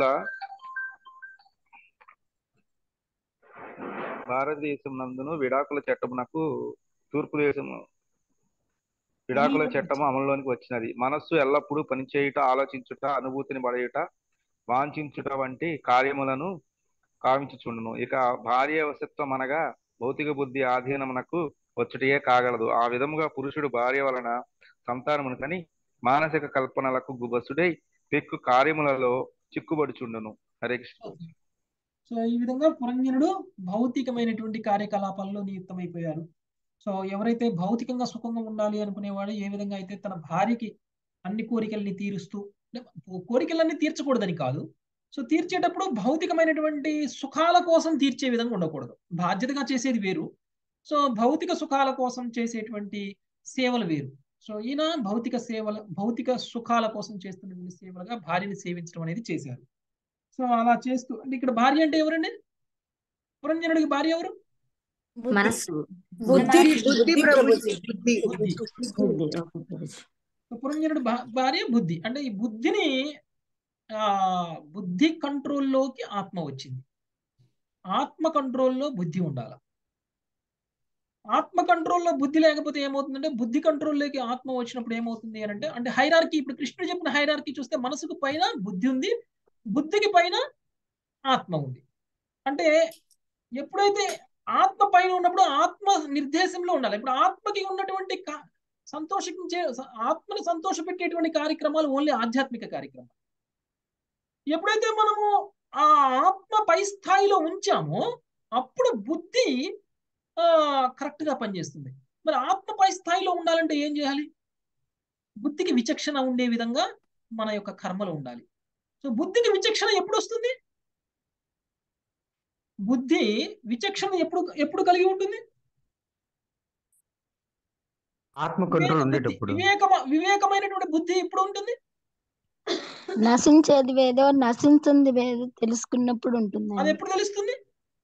భారతదేశం నందును విడాకుల చట్టమునకు తూర్పు దేశము విడాకుల చట్టము అమలులోనికి వచ్చినది మనస్సు ఎల్లప్పుడూ పనిచేయుట ఆలోచించుట అనుభూతిని పడేయుట వాంఛించుట వంటి కార్యములను కావించుచుండును ఇక భార్య వశత్వం అనగా భౌతిక బుద్ధి ఆధీనమునకు వచ్చుటయే కాగలదు ఆ విధముగా పురుషుడు భార్య వలన సంతానమును కని మానసిక కల్పనలకు గుబసుడై పెక్కు కార్యములలో చిక్కుబడుచుండును హరే కృష్ణ సో ఈ విధంగా పురంజనుడు భౌతికమైనటువంటి కార్యకలాపాల్లో నియుక్తమైపోయారు సో ఎవరైతే భౌతికంగా సుఖంగా ఉండాలి అనుకునేవాడు ఏ విధంగా అయితే తన భార్యకి అన్ని కోరికల్ని తీరుస్తూ కోరికలన్నీ తీర్చకూడదని కాదు సో తీర్చేటప్పుడు భౌతికమైనటువంటి సుఖాల కోసం తీర్చే విధంగా ఉండకూడదు బాధ్యతగా చేసేది వేరు సో భౌతిక సుఖాల కోసం చేసేటువంటి సేవలు వేరు సో ఈయన భౌతిక సేవల భౌతిక సుఖాల కోసం చేస్తున్నటువంటి సేవలుగా భార్యని సేవించడం అనేది చేశారు సో అలా చేస్తూ అంటే ఇక్కడ భార్య అంటే ఎవరండి పురంజనుడికి భార్య ఎవరు మనస్సు బుద్ధి బుద్ధి ప్రభుజీ బుద్ధి బుద్ధి ఓకే ప్రభుజీ పురంజనుడు భార్య బుద్ధి అంటే ఈ బుద్ధిని ఆ బుద్ధి కంట్రోల్లోకి ఆత్మ వచ్చింది ఆత్మ కంట్రోల్లో బుద్ధి ఉండాలి ఆత్మ కంట్రోల్లో బుద్ధి లేకపోతే ఏమవుతుందంటే బుద్ధి కంట్రోల్లోకి ఆత్మ వచ్చినప్పుడు ఏమవుతుంది అని అంటే అంటే హైరార్కీ ఇప్పుడు కృష్ణుడు చెప్పిన హైరార్కీ చూస్తే మనసుకు పైన బుద్ధి ఉంది బుద్ధికి పైన ఆత్మ ఉంది అంటే ఎప్పుడైతే ఆత్మ పైన ఉన్నప్పుడు ఆత్మ నిర్దేశంలో ఉండాలి ఇప్పుడు ఆత్మకి ఉన్నటువంటి సంతోషించే ఆత్మని సంతోషపెట్టేటువంటి కార్యక్రమాలు ఓన్లీ ఆధ్యాత్మిక కార్యక్రమాలు ఎప్పుడైతే మనము ఆ ఆత్మ పై స్థాయిలో ఉంచామో అప్పుడు బుద్ధి ఆ కరెక్ట్ గా పనిచేస్తుంది మరి ఆత్మ పై స్థాయిలో ఉండాలంటే ఏం చేయాలి బుద్ధికి విచక్షణ ఉండే విధంగా మన యొక్క కర్మలు ఉండాలి సో బుద్ధికి విచక్షణ ఎప్పుడు వస్తుంది బుద్ధి విచక్షణ ఎప్పుడు ఎప్పుడు కలిగి ఉంటుంది ఆత్మ కంట్రోల్ ఉండేటప్పుడు వివేకమ వివేకమైనటువంటి బుద్ధి ఎప్పుడు ఉంటుంది నశించేది వేదో నశించింది వేదో తెలుసుకున్నప్పుడు ఉంటుంది అది ఎప్పుడు తెలుస్తుంది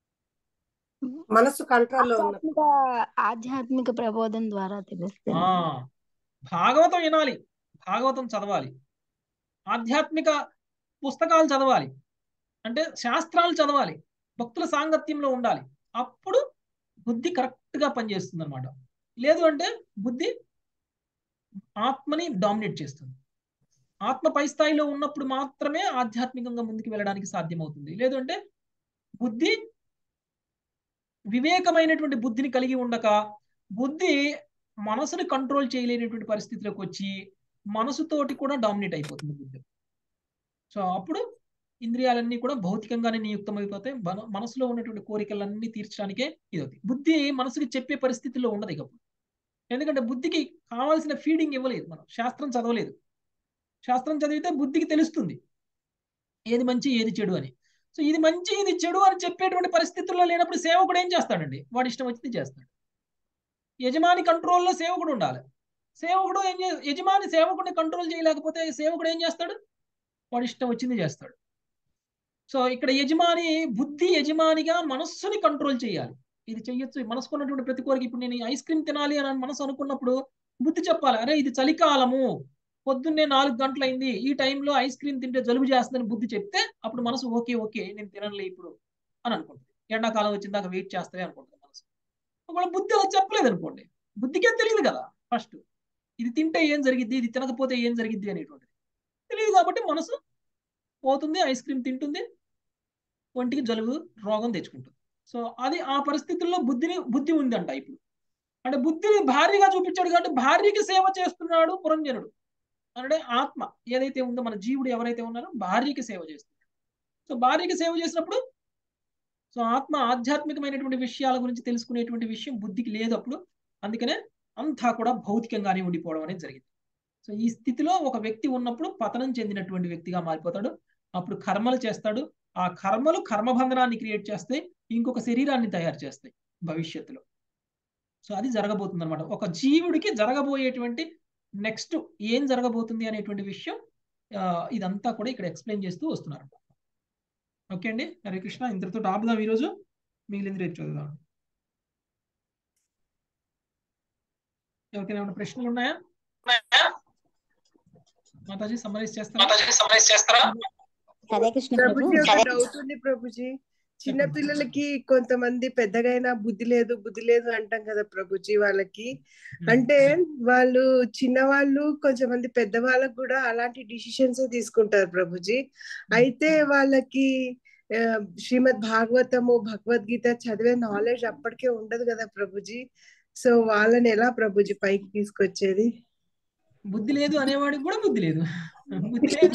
మనసు కంట్రోల్లో ఉన్న ఆధ్యాత్మిక ఆధ్యాత్మిక ప్రబోధం ద్వారా తెలుస్తుంది ఆ భాగవతం వినాలి భాగవతం చదవాలి ఆధ్యాత్మిక పుస్తకాలు చదవాలి అంటే శాస్త్రాలు చదవాలి భక్తుల సాంగత్యంలో ఉండాలి అప్పుడు బుద్ధి కరెక్ట్ గా పనిచేస్తుంది అనమాట లేదు అంటే బుద్ధి ఆత్మని డామినేట్ చేస్తుంది ఆత్మ పై స్థాయిలో ఉన్నప్పుడు మాత్రమే ఆధ్యాత్మికంగా ముందుకు వెళ్ళడానికి సాధ్యమవుతుంది లేదు అంటే బుద్ధి వివేకమైనటువంటి బుద్ధిని కలిగి ఉండక బుద్ధి మనసుని కంట్రోల్ చేయలేనటువంటి పరిస్థితిలోకి వచ్చి మనసుతోటి కూడా డామినేట్ అయిపోతుంది బుద్ధి సో అప్పుడు ఇంద్రియాలన్నీ కూడా భౌతికంగానే నియుక్తమైపోతాయి మనసులో ఉన్నటువంటి కోరికలన్నీ తీర్చడానికే ఇది అవుతుంది బుద్ధి మనసుకి చెప్పే పరిస్థితిలో ఉండదు ఇక ఎందుకంటే బుద్ధికి కావాల్సిన ఫీడింగ్ ఇవ్వలేదు మనం శాస్త్రం చదవలేదు శాస్త్రం చదివితే బుద్ధికి తెలుస్తుంది ఏది మంచి ఏది చెడు అని సో ఇది మంచి ఇది చెడు అని చెప్పేటువంటి పరిస్థితుల్లో లేనప్పుడు సేవకుడు ఏం చేస్తాడండి వాడి ఇష్టం వచ్చింది చేస్తాడు యజమాని కంట్రోల్లో సేవకుడు ఉండాలి సేవకుడు ఏం యజమాని సేవకుడిని కంట్రోల్ చేయలేకపోతే సేవకుడు ఏం చేస్తాడు వాడి ఇష్టం వచ్చింది చేస్తాడు సో ఇక్కడ యజమాని బుద్ధి యజమానిగా మనస్సుని కంట్రోల్ చేయాలి ఇది చెయ్యొచ్చు మనసుకున్నటువంటి ప్రతి కోరిక ఇప్పుడు నేను ఐస్ క్రీమ్ తినాలి అని మనసు అనుకున్నప్పుడు బుద్ధి చెప్పాలి అరే ఇది చలికాలము పొద్దున్నే నాలుగు గంటలైంది ఈ టైంలో ఐస్ క్రీమ్ తింటే జలుబు చేస్తుందని బుద్ధి చెప్తే అప్పుడు మనసు ఓకే ఓకే నేను తినలే ఇప్పుడు అని అనుకుంటుంది ఎండాకాలం వచ్చిన దాకా వెయిట్ చేస్తావే అనుకుంటుంది మనసు ఒకవేళ బుద్ధి అలా చెప్పలేదు అనుకోండి బుద్ధికే తెలియదు కదా ఫస్ట్ ఇది తింటే ఏం జరిగిద్ది ఇది తినకపోతే ఏం జరిగిద్ది అనేటువంటిది తెలియదు కాబట్టి మనసు పోతుంది ఐస్ క్రీమ్ తింటుంది ఒంటికి జలుబు రోగం తెచ్చుకుంటుంది సో అది ఆ పరిస్థితుల్లో బుద్ధిని బుద్ధి ఉందంట ఇప్పుడు అంటే బుద్ధిని భార్యగా చూపించాడు కాబట్టి భార్యకి సేవ చేస్తున్నాడు పురంజనుడు అంటే ఆత్మ ఏదైతే ఉందో మన జీవుడు ఎవరైతే ఉన్నారో భార్యకి సేవ చేస్తుంది సో భార్యకి సేవ చేసినప్పుడు సో ఆత్మ ఆధ్యాత్మికమైనటువంటి విషయాల గురించి తెలుసుకునేటువంటి విషయం బుద్ధికి లేదు అప్పుడు అందుకనే అంతా కూడా భౌతికంగానే ఉండిపోవడం అనేది జరిగింది సో ఈ స్థితిలో ఒక వ్యక్తి ఉన్నప్పుడు పతనం చెందినటువంటి వ్యక్తిగా మారిపోతాడు అప్పుడు కర్మలు చేస్తాడు ఆ కర్మలు కర్మబంధనాన్ని క్రియేట్ చేస్తాయి ఇంకొక శరీరాన్ని తయారు చేస్తాయి భవిష్యత్తులో సో అది జరగబోతుంది అనమాట ఒక జీవుడికి జరగబోయేటువంటి నెక్స్ట్ ఏం జరగబోతుంది అనేటువంటి విషయం ఆ, ఇదంతా కూడా ఇక్కడ ఎక్స్ప్లెయిన్ చేస్తూ వస్తున్నారు ఓకే అండి హరే కృష్ణ ఇంతటితో ఆపుదాం ఈరోజు మిగిలింది రేపు చదువుదాం ఎవరికైనా ఏమైనా ప్రశ్నలు ఉన్నాయా మాతాజీ సమ్మరైజ్ చేస్తారా హరే కృష్ణ ప్రభు ప్రభుజీ ఒక డౌట్ ఉంది ప్రభుజీ చిన్న పిల్లలకి కొంతమంది పెద్దగైనా బుద్ధి లేదు బుద్ధి లేదు అంటాం కదా ప్రభుజీ వాళ్ళకి అంటే వాళ్ళు చిన్నవాళ్ళు కొంచెం మంది పెద్దవాళ్ళకు కూడా అలాంటి డిసిషన్స్ తీసుకుంటారు ప్రభుజీ అయితే వాళ్ళకి ఆ, శ్రీమద్ భాగవతము భగవద్గీత చదివే నాలెడ్జ్ అప్పటికే ఉండదు కదా ప్రభుజీ సో వాళ్ళని ఎలా ప్రభుజీ పైకి తీసుకొచ్చేది బుద్ధి లేదు అనేవాడికి కూడా బుద్ధి లేదు బుద్ధి లేదు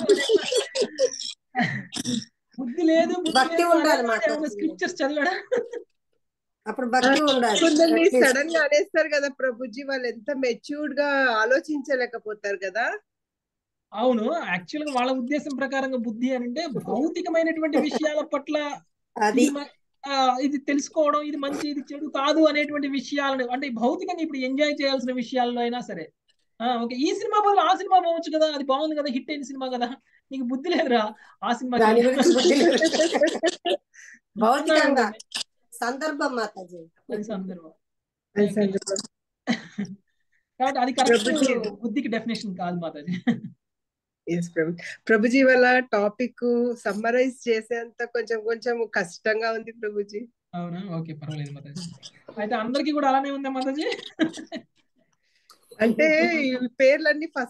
బుద్ధి లేదు బుద్ధి భక్తి లేదు ఉండాలి అనేవాడు మాతాజీ. ఏమైనా స్క్రిప్చర్స్ చదివాడా అప్పుడు భక్తి ఉండాలి కొందరిని At least. సడన్ గా అనేస్తారు కదా ప్రభుజీ వాళ్ళు ఎంత మెచ్యూర్డ్ గా ఆలోచించలేకపోతారు కదా అవును యాక్చువల్ గా వాళ్ళ ఉద్దేశం ప్రకారంగా బుద్ధి అని అంటే భౌతికమైనటువంటి విషయాల పట్ల అది ఇది మ- ఆ, ఇది తెలుసుకోవడం ఇది మంచి ఇది చెడు కాదు అనేటువంటి విషయాలను అంటే భౌతికంగా ఇప్పుడు ఎంజాయ్ చేయాల్సిన విషయాల్లో అయినా సరే ఆ, ఓకే ఈ సినిమా బదులు ఆ సినిమా పోవచ్చు కదా అది బాగుంది కదా హిట్ అయిన సినిమా కదా నీకు బుద్ధి లేదురా ఆ సినిమా దాని గురించి బుద్ధి లేదు. భౌతికంగా సందర్భం మాతాజీ అది సందర్భం అది సందర్భం. కాబట్టి అది కరెక్ట్ ప్రభుజీ బుద్ధికి డెఫినేషన్ కాదు మాతాజీ ఎస్ ప్రభు ప్రభుజీ వాళ్ళ టాపిక్ సమ్మరైజ్ చేసేంత కొంచెం కొంచెం కష్టంగా ఉంది ప్రభుజీ అవునా ఓకే పర్వాలేదు మాతాజీ అయితే అందరికీ కూడా అలానే ఉందా మాతాజీ అంటే ఈ పేర్లన్నీ ఫస్ట్